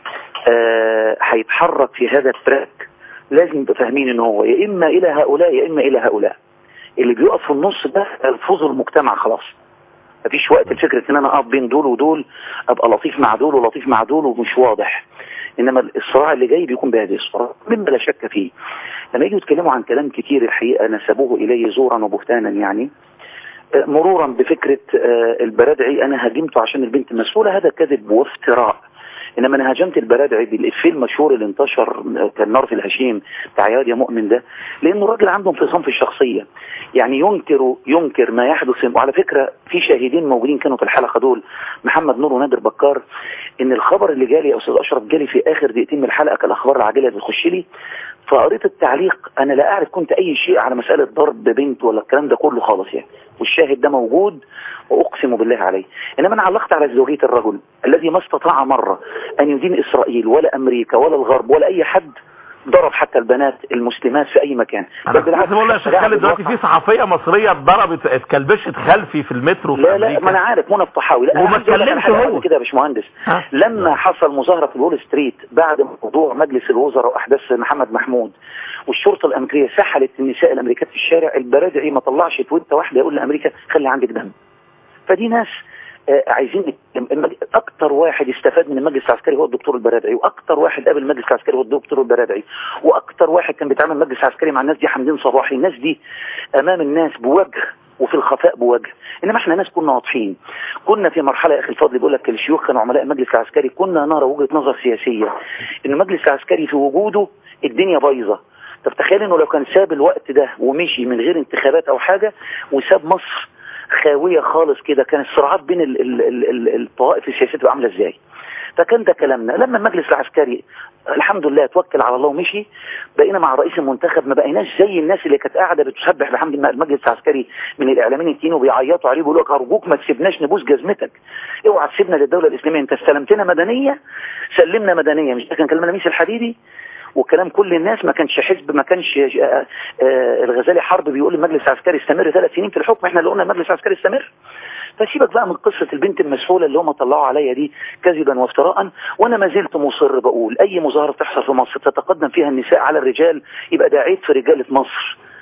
آه، هيتحرك في هذا التراك لازم يبقى فاهمين ان هو يا اما الى هؤلاء يا اما الى هؤلاء اللي بيقف في النص ده يلفظ المجتمع خلاص مفيش وقت لفكره ان انا اقف بين دول ودول ابقى لطيف مع دول ولطيف مع دول ومش واضح انما الصراع اللي جاي بيكون بهذه الصورة مما لا شك فيه لما يجوا يتكلموا عن كلام كتير الحقيقه نسبوه اليه زورا وبهتانا يعني آه، مرورا بفكره آه، البرادعي انا هاجمته عشان البنت مسؤوله هذا كذب وافتراء انما انا هاجمت البرادعي بالافيه المشهور اللي انتشر آه، كان نار في الهشيم بتاع ياد يا مؤمن ده لانه الراجل عنده انفصام في الشخصيه يعني ينكر ينكر ما يحدث وعلى فكره في شاهدين موجودين كانوا في الحلقه دول محمد نور ونادر بكار ان الخبر اللي جالي يا استاذ اشرف جالي في اخر دقيقتين من الحلقه كالاخبار العاجله اللي بتخش لي فقريت التعليق انا لا اعرف كنت اي شيء على مساله ضرب بنت ولا الكلام ده كله خالص يعني والشاهد ده موجود واقسم بالله عليه انما انا علقت على ازدواجيه الرجل الذي ما استطاع مره ان يدين اسرائيل ولا امريكا ولا الغرب ولا اي حد ضرب حتى البنات المسلمات في اي مكان انا بل بالعكس كنت بقول يا شيخ لاعب خالد دلوقتي الواقع. في صحفيه مصريه اتضربت اتكلبشت خلفي في المترو في لا لا امريكا ما انا عارف منى الطحاوي لا وما أنا عايز أقول لك على اتكلمش حاجة هو. بعد كده يا باشمهندس ها؟ لما حصل مظاهره في وول ستريت بعد موضوع مجلس الوزراء واحداث محمد محمود والشرطه الامريكيه سحلت النساء الامريكات في الشارع البرادعي ما طلعش تويته واحده يقول لامريكا خلي عندك دم فدي ناس آه، عايزين المج- اكتر واحد استفاد من المجلس العسكري هو الدكتور البرادعي واكتر واحد قابل المجلس العسكري هو الدكتور البرادعي واكتر واحد كان بيتعامل مجلس عسكري مع الناس دي حمدين صباحي الناس دي امام الناس بوجه وفي الخفاء بوجه انما احنا ناس كنا واضحين كنا في مرحله يا اخي الفضل بيقول لك الشيوخ كانوا عملاء المجلس العسكري كنا نرى وجهه نظر سياسيه ان المجلس العسكري في وجوده الدنيا بايظه طب تخيل انه لو كان ساب الوقت ده ومشي من غير انتخابات او حاجه وساب مصر خاويه خالص كده كان الصراعات بين ال ال ال ال الطوائف السياسيه تبقى عامله ازاي فكان ده كلامنا لما المجلس العسكري الحمد لله توكل على الله ومشي بقينا مع الرئيس المنتخب ما بقيناش زي الناس اللي كانت قاعده بتسبح بحمد الله المجلس العسكري من الاعلاميين التين وبيعيطوا عليه بيقولوا لك ارجوك ما تسيبناش نبوس جزمتك اوعى تسيبنا للدوله الاسلاميه انت استلمتنا مدنيه سلمنا مدنيه مش ده كان كلام نميس الحديدي وكلام كل الناس ما كانش حزب ما كانش آه، آه، الغزالي حرب بيقول المجلس العسكري استمر ثلاث سنين في الحكم احنا اللي قلنا المجلس العسكري استمر فسيبك بقى من قصة البنت المسحولة اللي هم طلعوا عليا دي كذبا وافتراء وانا ما زلت مصر بقول اي مظاهرة تحصل في مصر تتقدم فيها النساء على الرجال يبقى ده عيب في رجالة مصر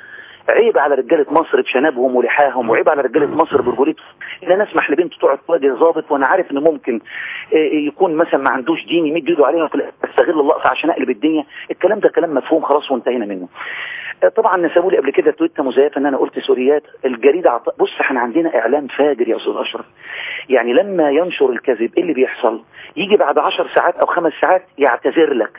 عيب على رجاله مصر بشنبهم ولحاهم وعيب على رجاله مصر برجولتهم ان انا اسمح لبنت تقعد تواجه ظابط وانا عارف ان ممكن آه، يكون مثلا ما عندوش دين يمد ايده عليها وفي الآخر استغل اللقطه عشان اقلب الدنيا الكلام ده كلام مفهوم خلاص وانتهينا منه آه، طبعا نسبوا لي قبل كده تويته مزيفه ان انا قلت سوريات الجريده عط... بص احنا عندنا اعلام فاجر يا استاذ اشرف يعني لما ينشر الكذب ايه اللي بيحصل يجي بعد عشر ساعات او خمس ساعات يعتذر لك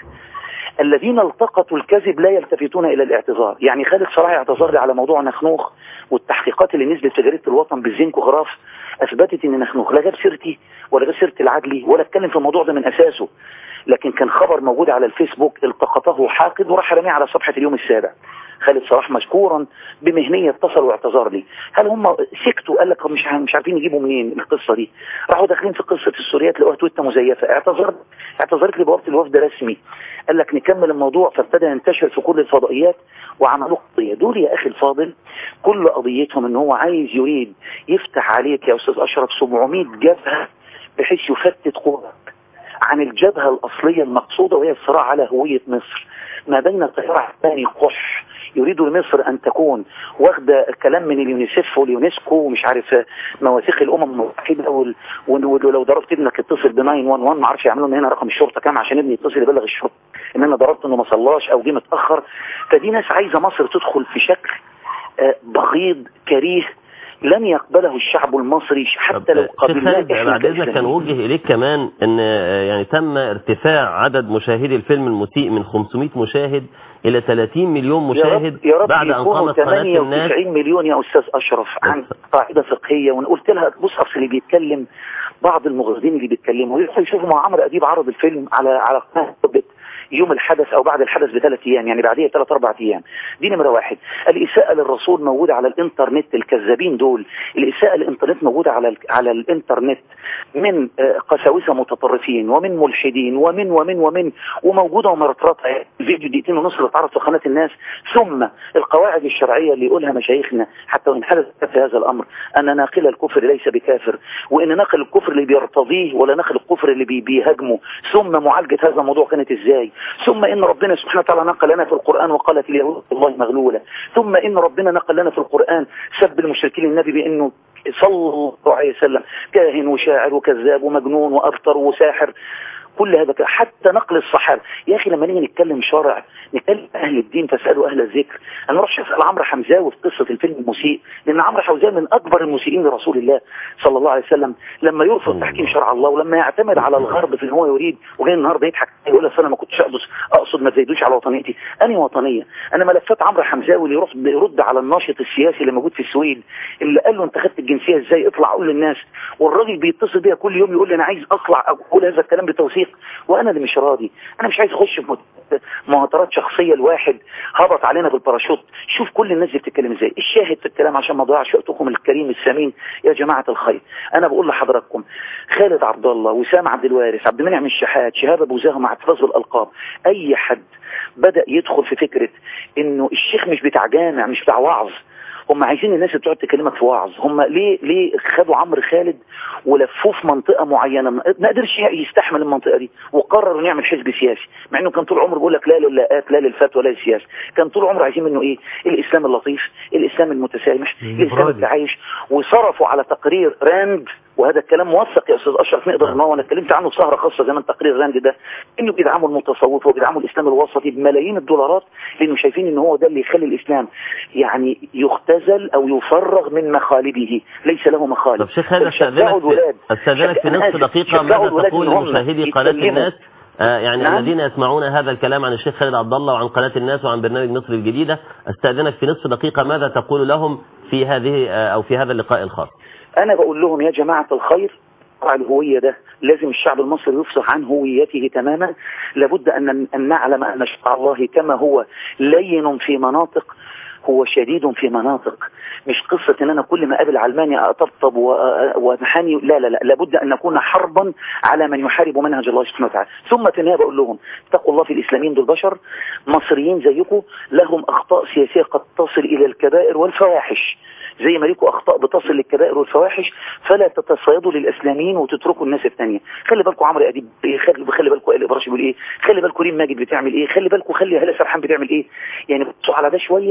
الذين التقطوا الكذب لا يلتفتون الى الاعتذار يعني خالد صلاح اعتذر لي على موضوع نخنوخ والتحقيقات اللي نزلت في جريده الوطن بالزنك وغراف اثبتت ان نخنوخ لا جاب سيرتي ولا جاب سيره العدلي ولا اتكلم في الموضوع ده من اساسه لكن كان خبر موجود على الفيسبوك التقطه حاقد وراح رميه على صفحه اليوم السابع خالد صلاح مشكورا بمهنيه اتصل واعتذر لي هل هم سكتوا قال لك مش مش عارفين يجيبوا منين القصه دي راحوا داخلين في قصه السوريات لقوها تويته مزيفه اعتذرت اعتذرت لي بوابه الوفد رسمي قال لك نكمل الموضوع فابتدى ينتشر في كل الفضائيات وعملوا قضيه دول يا اخي الفاضل كل قضيتهم ان هو عايز يريد يفتح عليك يا استاذ اشرف 700 جبهه بحيث يفتت قوتك عن الجبهه الاصليه المقصوده وهي الصراع على هويه مصر ما بين التيار الثاني قح يريد مصر ان تكون واخده كلام من اليونيسف واليونسكو ومش عارف مواثيق الامم المتحده وال- وال- ولو ضربت ابنك اتصل ب 911 ما اعرفش يعملوا لنا هنا رقم الشرطه كام عشان ابني يتصل يبلغ الشرطه ان انا ضربت انه ما صلاش او جه متاخر فدي ناس عايزه مصر تدخل في شكل آه، بغيض كريه لن يقبله الشعب المصري حتى لو شيخ قبلناه خالد احنا بعد اذنك كان كإسلاميين. وجه اليك كمان ان آه، يعني تم ارتفاع عدد مشاهدي الفيلم المسيء من 500 مشاهد الى 30 مليون يا مشاهد رب, يا رب بعد ان يكونوا قامت قناه الناس 98 مليون يا استاذ اشرف عن قاعده فقهيه وانا قلت لها بص اصل اللي بيتكلم بعض المغرضين اللي بيتكلموا يروحوا يشوفوا مع عمرو اديب عرض الفيلم على على قناه بت- يوم الحدث او بعد الحدث بثلاث ايام يعني بعديه ثلاث اربع ايام دي نمره واحد الاساءه للرسول موجوده على الانترنت الكذابين دول الاساءه للانترنت موجوده على ال- على الانترنت من آه، قساوسه متطرفين ومن ملحدين ومن ومن ومن وموجوده ومرطرطه فيديو دقيقتين ونص اللي اتعرض في قناه الناس ثم القواعد الشرعيه اللي يقولها مشايخنا حتى وان حدث في هذا الامر ان ناقل الكفر ليس بكافر وان ناقل الكفر اللي بيرتضيه ولا ناقل الكفر اللي بي- بيهاجمه ثم معالجه هذا الموضوع كانت ازاي ثم ان ربنا سبحانه وتعالى نقل لنا في القران وقالت اليهود الله مغلوله ثم ان ربنا نقل لنا في القران سب المشركين النبي بانه صلى الله عليه وسلم كاهن وشاعر وكذاب ومجنون وابتر وساحر كل هذا كده. حتى نقل الصحابه يا اخي لما نيجي نتكلم شرع نتكلم اهل الدين فاسالوا اهل الذكر انا اروح اسال عمرو حمزاوي في قصه الفيلم المسيء لان عمرو حمزاوي من اكبر المسيئين لرسول الله صلى الله عليه وسلم لما يرفض تحكيم شرع الله ولما يعتمد على الغرب في ان هو يريد وجاي النهارده يضحك يقول لك انا ما كنتش اقصد اقصد ما تزيدوش على وطنيتي انهي وطنيه انا ملفات عمرو حمزاوي اللي يروح يرد على الناشط السياسي اللي موجود في السويد اللي قال له انت خدت الجنسيه ازاي اطلع قول للناس والراجل بيتصل بيا كل يوم يقول لي انا عايز اطلع اقول هذا الكلام بتوثيق وانا اللي مش راضي انا مش عايز اخش في مت- مهاترات شخصيه لواحد هبط علينا بالباراشوت شوف كل الناس دي بتتكلم ازاي الشاهد في الكلام عشان ما اضيعش وقتكم الكريم الثمين يا جماعه الخير انا بقول لحضراتكم خالد عبد الله وسام عبد الوارث عبد المنعم الشحات شهاب ابو زاهر مع احتفاظ الالقاب اي حد بدا يدخل في فكره انه الشيخ مش بتاع جامع مش بتاع وعظ هم عايزين الناس اللي بتقعد تكلمك في وعظ هم ليه ليه خدوا عمرو خالد ولفوه في منطقه معينه ما ما قدرش يستحمل المنطقه دي وقرر انه يعمل حزب سياسي مع انه كان طول عمره بيقول لك لا للاءات لا للفتوى لا للسياسه كان طول عمره عايزين منه ايه الاسلام اللطيف الاسلام المتسامح الاسلام التعايش وصرفوا على تقرير راند وهذا الكلام موثق يا استاذ اشرف نقدر ان هو انا اتكلمت عنه في سهره خاصه زمان تقرير راند ده انه بيدعموا المتصوف وبيدعموا الاسلام الوسطي بملايين الدولارات لانه شايفين ان هو ده اللي يخلي الاسلام يعني يختزل او يفرغ من مخالبه ليس له مخالب طب شيخ خالد شجعوا استاذنك الولاد. في استاذنك في أنا نصف آسف. دقيقه شجعوا ماذا الولاد تقول إن هم لمشاهدي قناه يتكلموا. الناس آه يعني نعم. الذين يسمعون هذا الكلام عن الشيخ خالد عبد الله وعن قناه الناس وعن برنامج مصر الجديده استاذنك في نصف دقيقه ماذا تقول لهم في هذه آه او في هذا اللقاء الخاص انا بقول لهم يا جماعة الخير قطع الهوية ده لازم الشعب المصري يفصح عن هويته تماما لابد ان أن نعلم ان شرع الله كما هو لين في مناطق هو شديد في مناطق مش قصة ان انا كل ما اقابل علماني اطبطب و- وانحني لا لا لا لابد ان نكون حربا على من يحارب منهج الله سبحانه وتعالى ثم في النهايه بقول لهم اتقوا الله في الاسلاميين دول بشر مصريين زيكم لهم اخطاء سياسيه قد تصل الى الكبائر والفواحش زي ما ليكوا اخطاء بتصل للكبائر والفواحش فلا تتصيدوا للاسلاميين وتتركوا الناس الثانيه خلي بالكم عمرو اديب إيه؟ خلي خلي بالكم ال ابراهيم بيقول ايه خلي بالكم ريم ماجد بتعمل ايه خلي بالكم خلي هلا سرحان بتعمل ايه يعني بصوا على ده شويه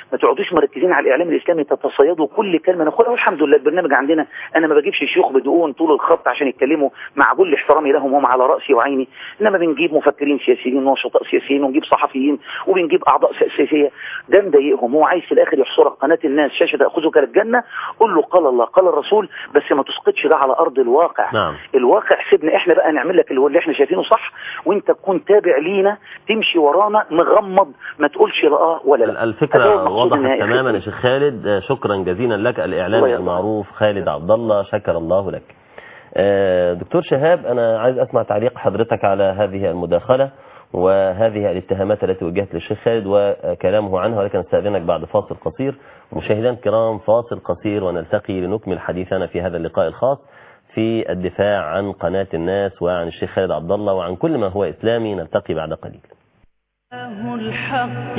ما تقعدوش مركزين على الاعلام الاسلامي تتصيدوا كل كلمه نقولها والحمد لله البرنامج عندنا انا ما بجيبش شيوخ بدقون طول الخط عشان يتكلموا مع كل احترامي لهم هم على راسي وعيني انما بنجيب مفكرين سياسيين ونشطاء سياسيين ونجيب صحفيين وبنجيب اعضاء سياسيه ده مضايقهم هو عايز في الاخر يحصرك قناه الناس شاشه تاخذك للجنه قول له قال الله قال الرسول بس ما تسقطش ده على ارض الواقع نعم. الواقع سيبنا احنا بقى نعمل لك اللي هو اللي احنا شايفينه صح وانت تكون تابع لينا تمشي ورانا مغمض ما تقولش لا اه ولا لا هذا هو الفكرة المقصود وضحت النهائي. تماما يا شيخ خالد آه، شكرا جزيلا لك الإعلامي الله يرضى المعروف خالد عبد الله شكر الله لك آه، دكتور شهاب أنا عايز أسمع تعليق حضرتك على هذه المداخلة وهذه الاتهامات التي وجهت للشيخ خالد وكلامه عنها ولكن استأذنك بعد فاصل قصير مشاهدان الكرام فاصل قصير ونلتقي لنكمل حديثنا في هذا اللقاء الخاص في الدفاع عن قناة الناس وعن الشيخ خالد عبد الله وعن كل ما هو إسلامي نلتقي بعد قليل الله الحق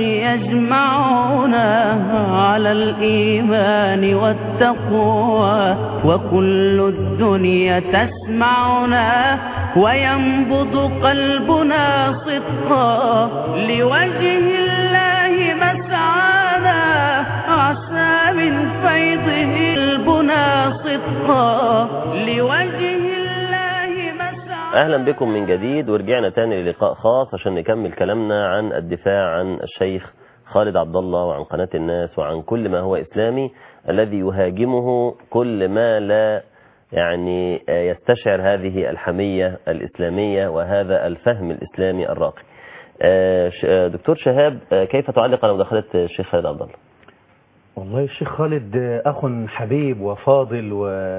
يجمعنا على الإيمان والتقوى وكل الدنيا تسمعنا وينبض قلبنا صدقا لوجه الله مسعانا عسى من فيضه قلبنا صدقا لوجه الله مسعانا اهلا بكم من جديد ورجعنا تاني للقاء خاص عشان نكمل كلامنا عن الدفاع عن الشيخ خالد عبد الله وعن قناة الناس وعن كل ما هو اسلامي الذي يهاجمه كل ما لا يعني يستشعر هذه الحمية الإسلامية وهذا الفهم الإسلامي الراقي آه، ش- آه، دكتور شهاب آه، كيف تعلق على مداخلة الشيخ خالد عبد الله والله الشيخ خالد أخ حبيب وفاضل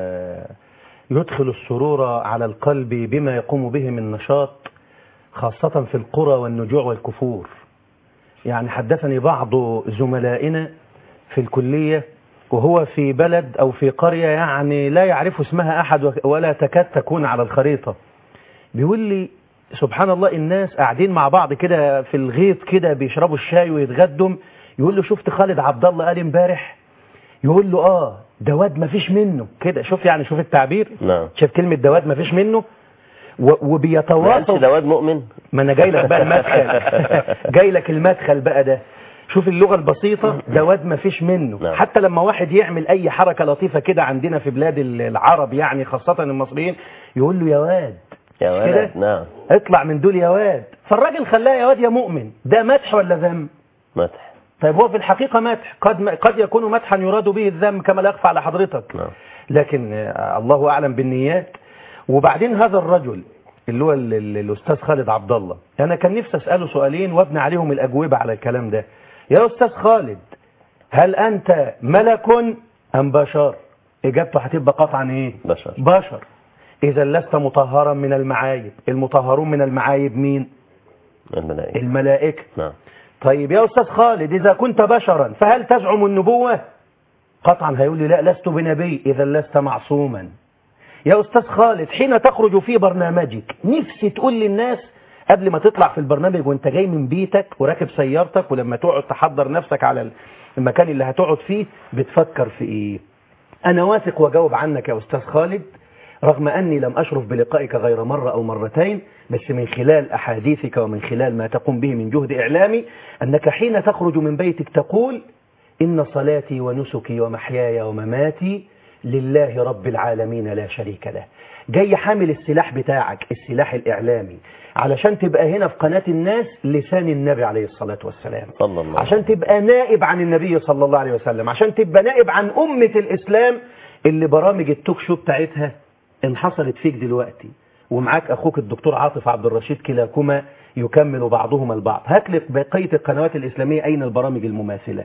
ويدخل السرور على القلب بما يقوم به من نشاط خاصة في القرى والنجوع والكفور يعني حدثني بعض زملائنا في الكلية وهو في بلد أو في قرية يعني لا يعرف اسمها أحد ولا تكاد تكون على الخريطة بيقول لي سبحان الله الناس قاعدين مع بعض كده في الغيط كده بيشربوا الشاي ويتغدوا يقول له شفت خالد عبد الله قال امبارح يقول له اه ده واد ما فيش منه كده شوف يعني شوف التعبير نعم شاف كلمة ده واد ما فيش منه و- ما قالش وبيتواصل ده واد مؤمن ما انا جاي لك بقى المدخل جاي لك المدخل بقى ده شوف اللغة البسيطة ده واد ما فيش منه نعم. حتى لما واحد يعمل اي حركة لطيفة كده عندنا في بلاد العرب يعني خاصة المصريين يقول له يا واد يا كده؟ ولد نعم اطلع من دول يا واد فالراجل خلاه يا واد يا مؤمن ده مدح ولا ذم مدح طيب هو في الحقيقة مدح قد قد يكون مدحا يراد به الذم كما لا يخفى على حضرتك نعم لكن آه، الله أعلم بالنيات وبعدين هذا الرجل اللي هو ال- ال- الأستاذ خالد عبد الله أنا كان نفسي أسأله سؤالين وابني عليهم الأجوبة على الكلام ده يا أستاذ خالد هل أنت ملك أم بشر إجابته هتبقى قطعا إيه بشر بشر إذا لست مطهرا من المعايب المطهرون من المعايب مين الملائكة الملائكة نعم طيب يا أستاذ خالد إذا كنت بشرا فهل تزعم النبوة قطعا هيقول لي لا لست بنبي إذا لست معصوما يا أستاذ خالد حين تخرج في برنامجك نفسي تقول للناس قبل ما تطلع في البرنامج وانت جاي من بيتك وراكب سيارتك ولما تقعد تحضر نفسك على المكان اللي هتقعد فيه بتفكر في ايه انا واثق واجاوب عنك يا استاذ خالد رغم اني لم اشرف بلقائك غير مرة او مرتين بس من خلال احاديثك ومن خلال ما تقوم به من جهد اعلامي انك حين تخرج من بيتك تقول إن صلاتي ونسكي ومحياي ومماتي لله رب العالمين لا شريك له جاي حامل السلاح بتاعك السلاح الإعلامي علشان تبقى هنا في قناة الناس لسان النبي عليه الصلاة والسلام صلى الله عليه عشان تبقى نائب عن النبي صلى الله عليه وسلم عشان تبقى نائب عن أمة الإسلام اللي برامج التوك شو بتاعتها انحصرت فيك دلوقتي ومعاك أخوك الدكتور عاطف عبد الرشيد كلاكما يكمل بعضهما البعض هات لك بقية القنوات الإسلامية أين البرامج المماثلة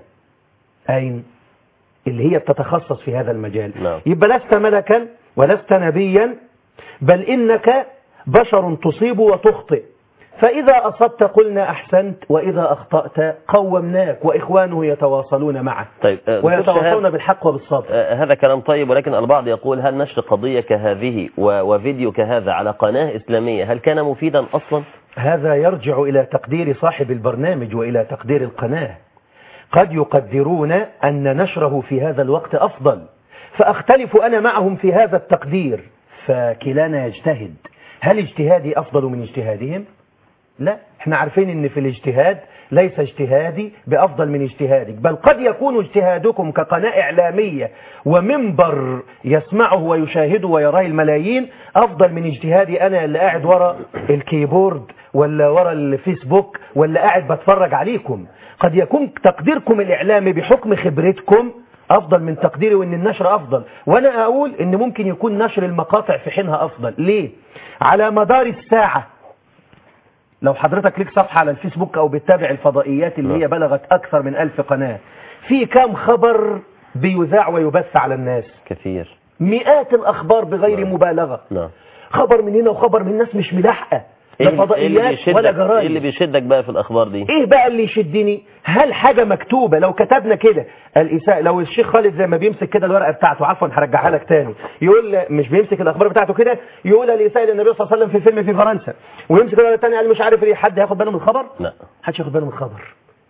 أين اللي هي بتتخصص في هذا المجال نعم. يبقى لست ملكا ولست نبيا بل إنك بشر تصيب وتخطئ فإذا أصبت قلنا أحسنت وإذا أخطأت قومناك وإخوانه يتواصلون معه طيب آه، دكتور ويتواصلون شهاب بالحق وبالصبر آه، هذا كلام طيب ولكن البعض يقول هل نشر قضية كهذه و- وفيديو كهذا على قناة إسلامية هل كان مفيدا أصلا هذا يرجع إلى تقدير صاحب البرنامج وإلى تقدير القناة قد يقدرون أن نشره في هذا الوقت أفضل فأختلف أنا معهم في هذا التقدير فكلانا يجتهد هل اجتهادي أفضل من اجتهادهم؟ لا احنا عارفين ان في الاجتهاد ليس اجتهادي بأفضل من اجتهادك بل قد يكون اجتهادكم كقناة إعلامية ومنبر يسمعه ويشاهده ويراه الملايين أفضل من اجتهادي أنا اللي قاعد ورا الكيبورد ولا ورا الفيسبوك ولا قاعد بتفرج عليكم قد يكون تقديركم الإعلامي بحكم خبرتكم أفضل من تقديري وإن النشر أفضل وأنا أقول إن ممكن يكون نشر المقاطع في حينها أفضل ليه؟ على مدار الساعة لو حضرتك ليك صفحة على الفيسبوك أو بتتابع الفضائيات اللي هي بلغت أكثر من ألف قناة في كام خبر بيذاع ويبث على الناس كثير مئات الأخبار بغير مبالغة نعم خبر من هنا وخبر من الناس مش ملاحقة لا ايه اللي فضائيات بيشدك ولا ايه اللي جرايد بيشدك بقى في الاخبار دي ايه بقى اللي يشدني هل حاجة مكتوبة لو كتبنا كده الإساءة لو الشيخ خالد زي ما بيمسك كده الورقة بتاعته عفوا هرجعها لك تاني يقول مش بيمسك الأخبار بتاعته كده يقول الإساءة للنبي صلى الله عليه وسلم في فيلم في فرنسا ويمسك الورقة التانية قال مش عارف ليه حد هياخد باله من الخبر لا محدش ياخد باله من الخبر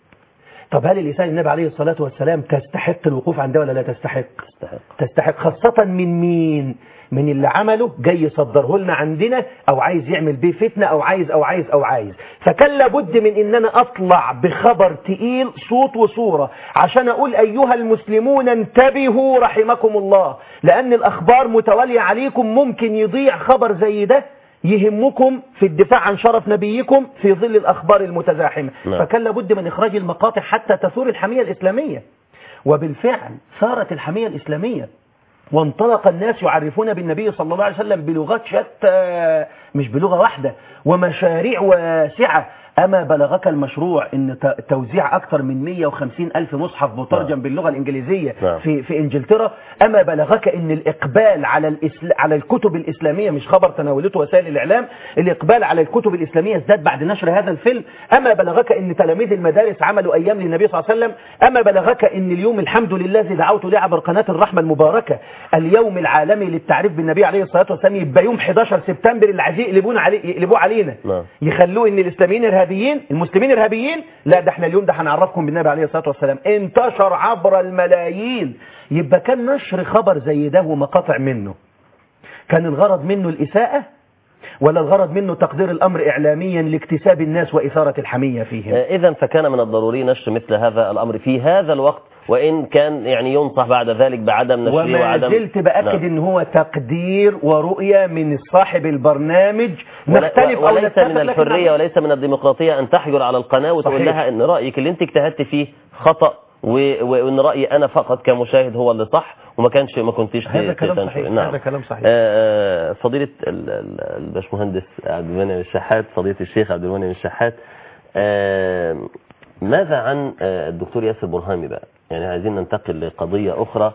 طب هل الإساءة للنبي عليه الصلاة والسلام تستحق الوقوف عندها ولا لا تستحق تستحق تستحق خاصة من مين من اللي عمله جاي يصدره لنا عندنا او عايز يعمل بيه فتنة او عايز او عايز او عايز فكان لابد من ان انا اطلع بخبر تقيل صوت وصورة عشان اقول ايها المسلمون انتبهوا رحمكم الله لان الاخبار متوالية عليكم ممكن يضيع خبر زي ده يهمكم في الدفاع عن شرف نبيكم في ظل الاخبار المتزاحمة نعم. فكان لابد من اخراج المقاطع حتى تثور الحمية الاسلامية وبالفعل ثارت الحمية الإسلامية وانطلق الناس يعرفون بالنبي صلى الله عليه وسلم بلغات شتى مش بلغة واحدة ومشاريع واسعة أما بلغك المشروع أن ت- توزيع أكثر من 150 ألف مصحف مترجم نعم. باللغة الإنجليزية نعم. في, في إنجلترا أما بلغك أن الإقبال على, الإسل... على الكتب الإسلامية مش خبر تناولته وسائل الإعلام الإقبال على الكتب الإسلامية ازداد بعد نشر هذا الفيلم أما بلغك أن تلاميذ المدارس عملوا أيام للنبي صلى الله عليه وسلم أما بلغك أن اليوم الحمد لله الذي دعوت له عبر قناة الرحمة المباركة اليوم العالمي للتعريف بالنبي عليه الصلاة والسلام يبقى يوم 11 سبتمبر اللي عايزين يقلبون عليه يقلبوه علينا نعم. يخلوه ان الاسلاميين ارهابيين المسلمين ارهابيين لا ده احنا اليوم ده هنعرفكم بالنبي عليه الصلاه والسلام انتشر عبر الملايين يبقى كان نشر خبر زي ده ومقاطع منه كان الغرض منه الاساءه ولا الغرض منه تقدير الامر اعلاميا لاكتساب الناس واثاره الحميه فيهم إذا فكان من الضروري نشر مثل هذا الأمر في هذا الوقت وإن كان يعني ينصح بعد ذلك بعدم نشره وما وعدم زلت باكد نعم. ان هو تقدير ورؤيه من صاحب البرنامج ولا- نختلف او وليس نتفق من لكن الحرية وليس من الديمقراطية أن تحجر على القناة وتقول صحيح. لها أن رأيك اللي أنت اجتهدت فيه خطأ و- وأن رأيي أنا فقط كمشاهد هو اللي صح وما كانش ما كنتيش هذا ت- كلام تنشر. صحيح نعم. هذا كلام صحيح آه، آه، فضيلة ال- ال- الباشمهندس عبد المنعم الشحات فضيلة الشيخ عبد المنعم الشحات آه، ماذا عن آه، الدكتور ياسر برهامي بقى يعني عايزين ننتقل لقضية أخرى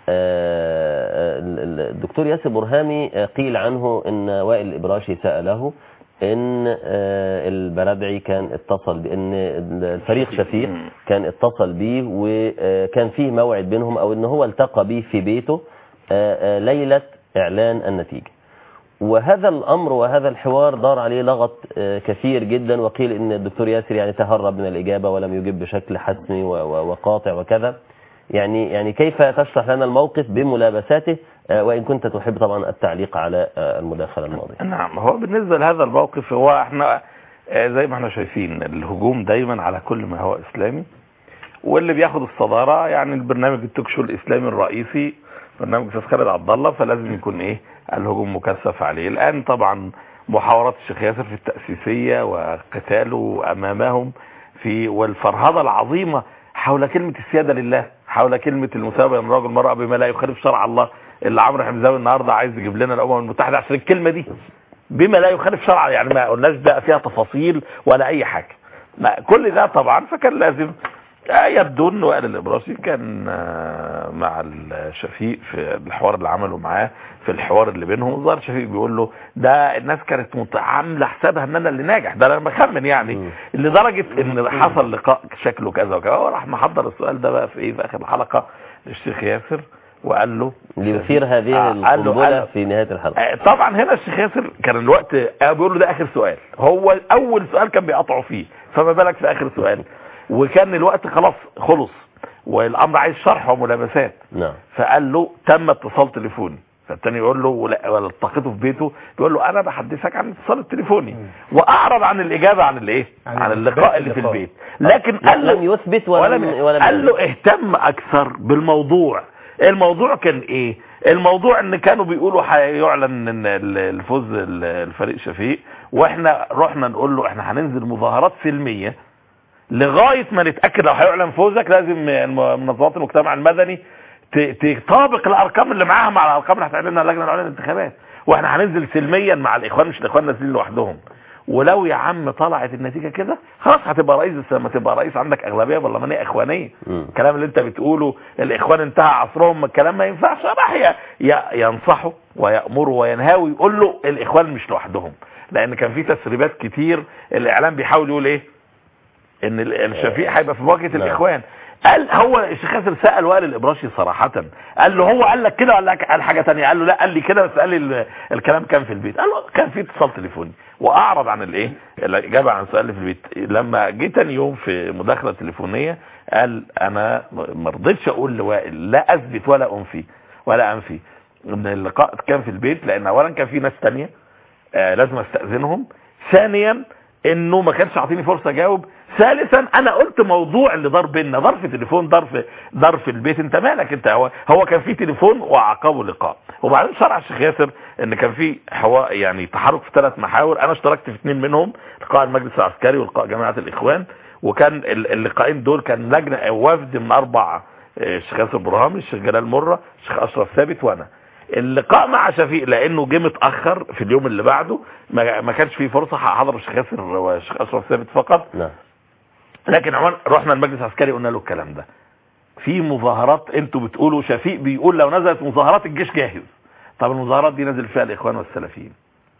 آه، ال- ال- الدكتور ياسر برهامي آه، قيل عنه أن وائل الإبراشي سأله ان آه، البرابعي كان اتصل بان الفريق شفيق كان اتصل بيه وكان فيه موعد بينهم او ان هو التقى بيه في بيته آه، آه، ليلة اعلان النتيجة وهذا الامر وهذا الحوار دار عليه لغط آه، كثير جدا وقيل ان الدكتور ياسر يعني تهرب من الاجابة ولم يجب بشكل حسمي و- و- وقاطع وكذا يعني يعني كيف تشرح لنا الموقف بملابساته آه، وان كنت تحب طبعا التعليق على آه، المداخلة الماضية نعم هو بالنسبة لهذا الموقف هو احنا آه، زي ما احنا شايفين الهجوم دايما على كل ما هو اسلامي واللي بياخد الصدارة يعني البرنامج التوك شو الاسلامي الرئيسي برنامج استاذ خالد عبد الله فلازم يكون ايه الهجوم مكثف عليه الان طبعا محاورات الشيخ ياسر في التأسيسية وقتاله امامهم في والفرهضة العظيمة حول كلمة السيادة لله حول كلمة المساواة بين الرجل والمرأة بما لا يخالف شرع الله اللي عمرو حمزاوي النهارده عايز يجيب لنا الامم المتحدة عشان الكلمة دي بما لا يخالف شرع يعني ما قلناش بقى فيها تفاصيل ولا اي حاجة ما كل ده طبعا فكان لازم آه، يبدو ان وائل الابراشي كان آه، مع الشفيق في الحوار اللي عمله معاه في الحوار اللي بينهم ظهر شفيق بيقول له ده الناس كانت مت- عامله حسابها ان انا اللي ناجح ده انا بخمن يعني مم. لدرجه ان حصل لقاء شكله كذا وكذا هو راح محضر السؤال ده بقى في ايه في اخر الحلقه للشيخ ياسر وقال له ليثير هذه آه، قال له- قال القنبلة له- في نهاية الحلقة آه، طبعا هنا الشيخ ياسر كان الوقت آه، بيقول له ده اخر سؤال هو اول سؤال كان بيقطعه فيه فما بالك في اخر سؤال وكان الوقت خلاص خلص والامر عايز شرح وملابسات نعم فقال له تم اتصال تليفوني فالتاني يقول له ولا ولا التقيته في بيته يقول له انا بحدثك عن الاتصال التليفوني واعرض عن الاجابه عن الايه عن عن اللقاء- اللقاء اللي في اللقاء. البيت لكن قال له لم يثبت ولا ولم ولم قال له اهتم اكثر بالموضوع الموضوع كان ايه الموضوع ان كانوا بيقولوا هيعلن ان ال- الفوز ال- الفريق شفيق واحنا رحنا نقول له احنا هننزل مظاهرات سلميه لغايه ما نتاكد لو هيعلن فوزك لازم الم- منظمات المجتمع المدني ت- تطابق الارقام اللي معاها مع الارقام اللي هتعلنها اللجنه العليا للانتخابات واحنا هننزل سلميا مع الاخوان مش الاخوان نازلين لوحدهم ولو يا عم طلعت النتيجه كده خلاص هتبقى رئيس بس لما تبقى رئيس عندك اغلبيه برلمانيه اخوانيه مم. الكلام اللي انت بتقوله الاخوان انتهى عصرهم الكلام ما ينفعش راح ي- ي- ينصحه ويامره وينهاه ويقول له الاخوان مش لوحدهم لان كان في تسريبات كتير الاعلام بيحاول يقول ايه ان ال- الشفيق هيبقى في مواجهه نعم. الاخوان قال هو الشيخ ياسر سال وائل الابراشي صراحه قال له هو قال لك كده ولا قال حاجه تانية قال له لا قال لي كده بس قال لي ال- الكلام كان في البيت قال له كان في اتصال تليفوني واعرض عن الايه الاجابه عن السؤال اللي في البيت لما جه تاني يوم في مداخله تليفونيه قال انا ما رضيتش اقول لوائل لا اثبت ولا انفي ولا انفي ان اللقاء كان في البيت لان اولا كان في ناس تانية آه لازم استاذنهم ثانيا انه ما كانش عاطيني فرصه اجاوب ثالثا انا قلت موضوع اللي دار بينا دار في تليفون دار في دار في البيت انت مالك انت هو هو كان في تليفون وعقبه لقاء وبعدين شرع الشيخ ياسر ان كان في حوار يعني تحرك في ثلاث محاور انا اشتركت في اثنين منهم لقاء المجلس العسكري ولقاء جماعه الاخوان وكان ال- اللقاءين دول كان لجنه أو وفد من اربع آه، الشيخ ياسر برهامي الشيخ جلال مره الشيخ اشرف ثابت وانا اللقاء مع شفيق لانه جه متاخر في اليوم اللي بعده ما ما كانش فيه فرصه حضر الشيخ ياسر والشيخ اشرف ثابت فقط نعم لكن عموما رحنا المجلس العسكري قلنا له الكلام ده في مظاهرات انتوا بتقولوا شفيق بيقول لو نزلت مظاهرات الجيش جاهز طب المظاهرات دي نزل فيها الاخوان والسلفيين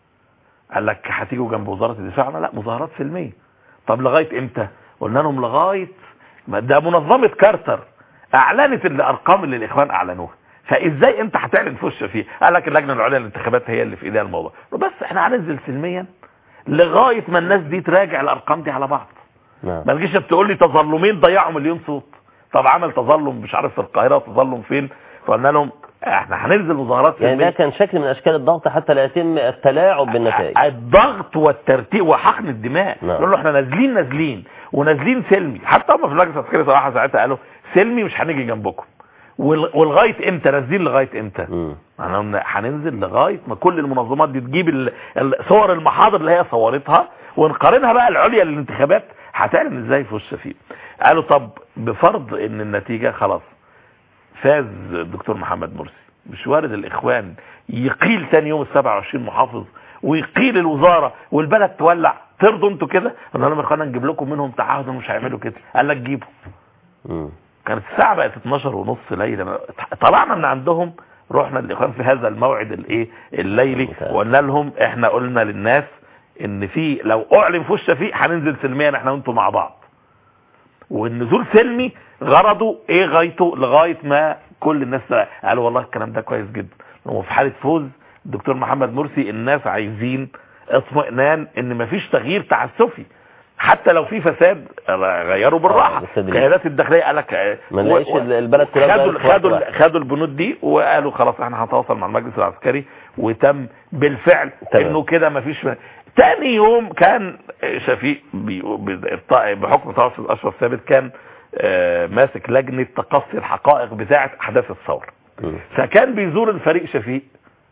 قال لك هتيجوا جنب وزاره الدفاع قلنا لا مظاهرات سلميه طب لغايه امتى قلنا لهم لغايه ما ده منظمه كارتر اعلنت الارقام اللي الاخوان اعلنوها فازاي انت هتعلن فوز شفيق قال لك اللجنه العليا للانتخابات هي اللي في ايديها الموضوع بس احنا هننزل سلميا لغايه ما الناس دي تراجع الارقام دي على بعض نعم ما تجيش بتقول لي تظلمين ضيعوا مليون صوت طب عمل تظلم مش عارف في القاهره تظلم فين فقلنا لهم احنا هننزل مظاهرات يعني ده سلمية. كان شكل من اشكال الضغط حتى لا يتم التلاعب بالنتائج الضغط والترتيب وحقن الدماء نعم. نقول له احنا نازلين نازلين ونازلين سلمي حتى هم في اللجنه العسكريه صراحه ساعتها قالوا سلمي مش هنيجي جنبكم وال- ولغايه امتى نازلين لغايه امتى مم. احنا قلنا هننزل لغايه ما كل المنظمات دي تجيب ال- ال- صور المحاضر اللي هي صورتها ونقارنها بقى العليا للانتخابات هتعلن ازاي في الشفيق قالوا طب بفرض ان النتيجه خلاص فاز الدكتور محمد مرسي مش وارد الاخوان يقيل ثاني يوم ال 27 محافظ ويقيل الوزاره والبلد تولع ترضوا انتوا كده قلنا لهم يا اخوانا نجيب لكم منهم تعهد مش هيعملوا كده قال لك جيبوا مم. كانت الساعة بقت 12 ونص ليلة طلعنا من عندهم رحنا الاخوان في هذا الموعد الايه الليلي ممتاز. وقلنا لهم احنا قلنا للناس ان في لو اعلن فوز شفيق هننزل سلميا احنا وانتم مع بعض والنزول سلمي غرضه ايه غايته لغايه ما كل الناس قالوا والله الكلام ده كويس جدا وفي حاله فوز الدكتور محمد مرسي الناس عايزين اطمئنان ان مفيش تغيير تعسفي حتى لو في فساد غيروا بالراحه آه، بالتدريج. قيادات الداخليه قال لك ما نلاقيش البلد كلها خدوا بقت في وقت خدوا واحد. خدوا البنود دي وقالوا خلاص احنا هنتواصل مع المجلس العسكري وتم بالفعل تمام. انه كده مفيش تاني يوم كان شفيق بي- بإرطاء- بحكم تواصل اشرف ثابت كان آه، ماسك لجنه تقصي الحقائق بتاعه احداث الثوره مم. فكان بيزور الفريق شفيق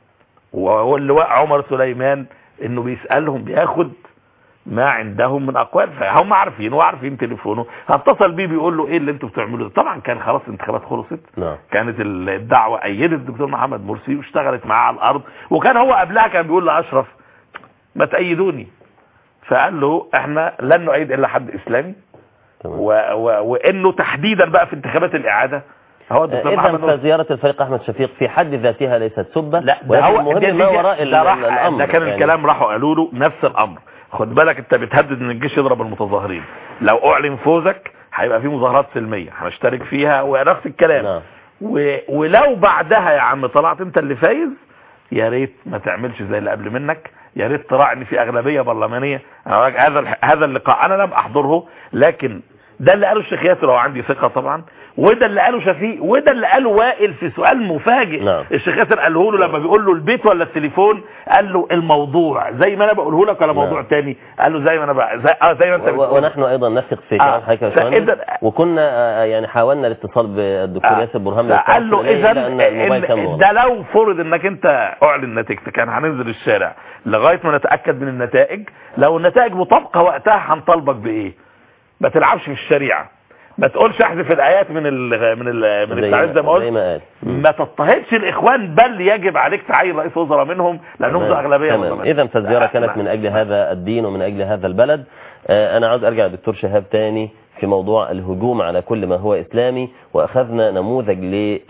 وهو اللواء عمر سليمان انه بيسالهم بياخد ما عندهم من اقوال فهم عارفين وعارفين تليفونه هتصل بيه بيقول له ايه اللي انتوا بتعملوه ده طبعا كان خلاص الانتخابات خلصت نعم كانت الدعوه ايدت الدكتور محمد مرسي واشتغلت معاه على الارض وكان هو قبلها كان بيقول لاشرف ما تأيدوني فقال له احنا لن نؤيد الا حد اسلامي تمام و و وانه تحديدا بقى في انتخابات الاعاده هو الدكتور محمد اذا مرسي فزيارة الفريق احمد شفيق في حد ذاتها ليست سبة لا ده ولكن هو المهم ده- ما ده- وراء ال- ده راح- ال- الامر ده كان يعني. الكلام راحوا قالوا له نفس الامر خد بالك انت بتهدد ان الجيش يضرب المتظاهرين لو اعلن فوزك هيبقى في مظاهرات سلميه هنشترك فيها ونفس الكلام نعم و... ولو بعدها يا عم طلعت انت اللي فايز يا ريت ما تعملش زي اللي قبل منك يا ريت تراعي ان في اغلبيه برلمانيه أنا بقولك هذا الح- هذا اللقاء انا لم احضره لكن ده اللي قاله الشيخ ياسر هو عندي ثقه طبعا وده اللي قاله شفيق وده اللي قاله وائل في سؤال مفاجئ نعم. الشيخ ياسر قاله له لما بيقول له البيت ولا التليفون قال له الموضوع زي ما انا بقوله لك ولا نعم. موضوع تاني قال له زي ما انا بقى زي, اه زي ما انت و- بتقول ونحن ايضا نثق في آه. كلام حضرتك يا باشمهندس فإذا- وكنا آه، يعني حاولنا الاتصال بالدكتور آه. ياسر برهان قال له للتواصل إليه، اذا لأن الموبايل كان ال- مغلق. ده لو فرض انك انت اعلن نتيجتك كان هننزل الشارع لغايه ما نتاكد من النتائج لو النتائج مطابقه وقتها هنطالبك بايه ما تلعبش في الشريعه ما تقولش احذف الايات من ال من ال من زي التعريف زي ما زي قلت ما قال مم. ما تضطهدش الاخوان بل يجب عليك تعين رئيس وزراء منهم لانهم ذو اغلبيه تمام وطنية. اذا فالزياره كانت نعم. من اجل هذا الدين ومن اجل هذا البلد آه، انا عاوز ارجع للدكتور شهاب تاني في موضوع الهجوم على كل ما هو اسلامي واخذنا نموذج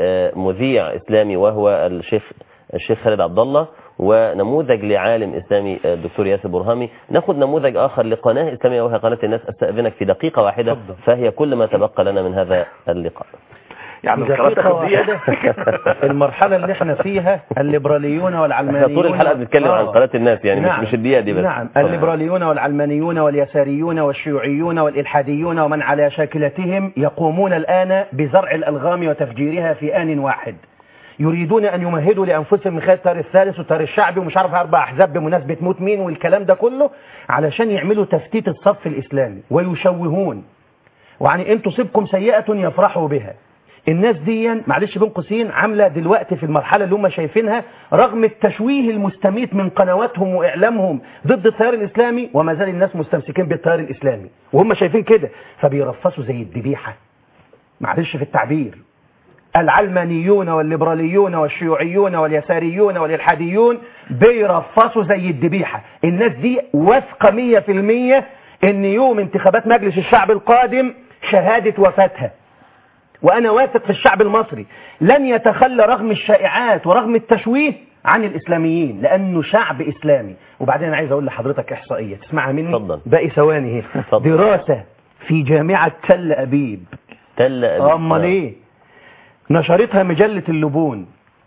لمذيع اسلامي وهو الشيخ الشيخ خالد عبد الله ونموذج لعالم اسلامي آه، الدكتور ياسر برهامي ناخذ نموذج اخر لقناه اسلاميه وهي قناه الناس استاذنك في دقيقه واحده اتفضل. فهي كل ما تبقى لنا من هذا اللقاء يعني في القناه دقيقة تاخد دقيقة. واحدة المرحلة اللي احنا فيها الليبراليون والعلمانيون احنا طول الحلقه بنتكلم عن آه. قناه الناس يعني نعم. مش مش الدقيقه دي بس نعم الليبراليون والعلمانيون واليساريون والشيوعيون والإلحاديون ومن على شاكلتهم يقومون الآن بزرع الألغام وتفجيرها في آن واحد يريدون أن يمهدوا لأنفسهم من خلال التيار الثالث والتيار الشعبي ومش عارف أربع أحزاب بمناسبة موت مين والكلام ده كله علشان يعملوا تفتيت الصف الإسلامي ويشوهون وعني إن تصيبكم سيئة يفرحوا بها الناس دي معلش بين قوسين عامله دلوقتي في المرحله اللي هم شايفينها رغم التشويه المستميت من قنواتهم واعلامهم ضد التيار الاسلامي وما زال الناس مستمسكين بالتيار الاسلامي وهم شايفين كده فبيرفصوا زي الذبيحه معلش في التعبير العلمانيون والليبراليون والشيوعيون واليساريون والإلحاديون بيرفصوا زي الذبيحة الناس دي واثقة مية في المية ان يوم انتخابات مجلس الشعب القادم شهادة وفاتها وأنا واثق في الشعب المصري لن يتخلى رغم الشائعات ورغم التشويه عن الإسلاميين لأنه شعب إسلامي وبعدين أنا عايز أقول لحضرتك إحصائية تسمعها مني اتفضل. باقي ثواني اهي اتفضل. دراسة في جامعة تل أبيب تل أبيب. امال ايه نشرتها مجلة اللبون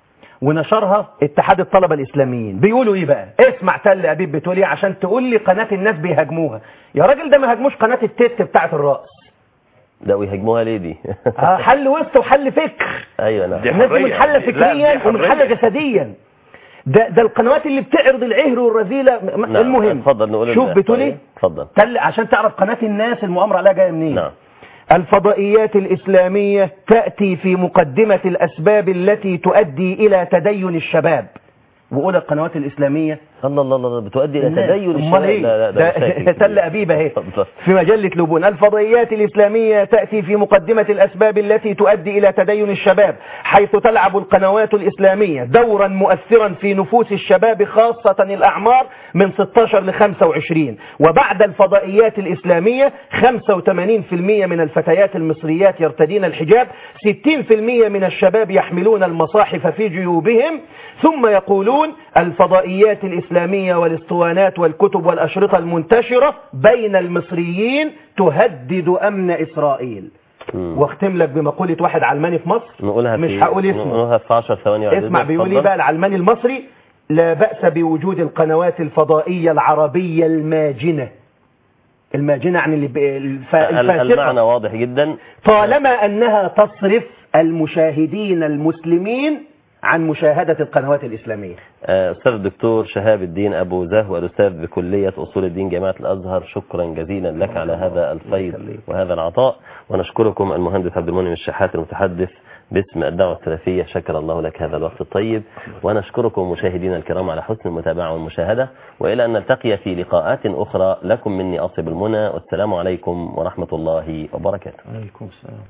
ونشرها اتحاد الطلبة الإسلاميين بيقولوا ايه بقى اسمع تل أبيب بتقول ايه عشان تقول لي قناة الناس بيهاجموها يا راجل ده ما هاجموش قناة التت بتاعة الرأس ده ويهاجموها ليه دي آه، حل وسط وحل فكر ايوه نعم دي الناس دي حرية. منحلة لا، دي فكريا ومنحلة حرية. جسديا ده ده القنوات اللي بتعرض العهر والرذيلة م- نعم. المهم اتفضل نقول شوف بتقول ايه اتفضل تل عشان تعرف قناة الناس المؤامرة عليها جاية منين نعم الفضائيات الإسلامية تأتي في مقدمة الأسباب التي تؤدي إلى تدين الشباب وأولى القنوات الإسلامية الله الله الله بتؤدي الى الناس. تدين أمال الشباب إيه؟ لا لا ده مشاكل ده تل كبيرة. أبيب اهي اتفضل. في مجلة لبون الفضائيات الإسلامية تأتي في مقدمة الأسباب التي تؤدي إلى تدين الشباب حيث تلعب القنوات الإسلامية دورا مؤثرا في نفوس الشباب خاصة الأعمار من 16 ل 25 وبعد الفضائيات الإسلامية 85% من الفتيات المصريات يرتدين الحجاب 60% من الشباب يحملون المصاحف في جيوبهم ثم يقولون الفضائيات الإسلامية والاسطوانات والكتب والأشرطة المنتشرة بين المصريين تهدد أمن إسرائيل مم. واختم لك بمقولة واحد علماني في مصر نقولها مش في هقول اسمه نقولها في 10 ثواني بعد اسمع إذنك. بيقول ايه اتفضل. بقى العلماني المصري لا بأس بوجود القنوات الفضائية العربية الماجنة الماجنة عن اللي ب- الف... ال- المعنى الفاسقة واضح جدا طالما أنها تصرف المشاهدين المسلمين عن مشاهدة القنوات الإسلامية آه، أستاذ الدكتور شهاب الدين أبو زهو الأستاذ بكلية أصول الدين جامعة الأزهر شكرا جزيلا لك على هذا الفيض وهذا العطاء ونشكركم المهندس عبد المنعم الشحات المتحدث باسم الدعوة السلفية شكر الله لك هذا الوقت الطيب ونشكركم مشاهدينا الكرام على حسن المتابعة والمشاهدة وإلى أن نلتقي في لقاءات أخرى لكم مني أصب المنى والسلام عليكم ورحمة الله وبركاته عليكم السلام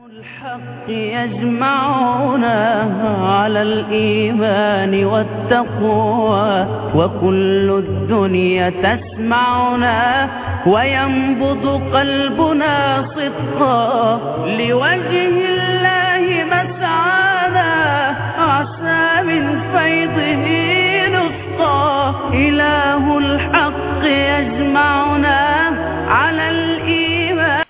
الحق يجمعنا على الإيمان والتقوى وكل الدنيا تسمعنا وينبض قلبنا صدقا لوجه الله مسعانا عسى من فيضه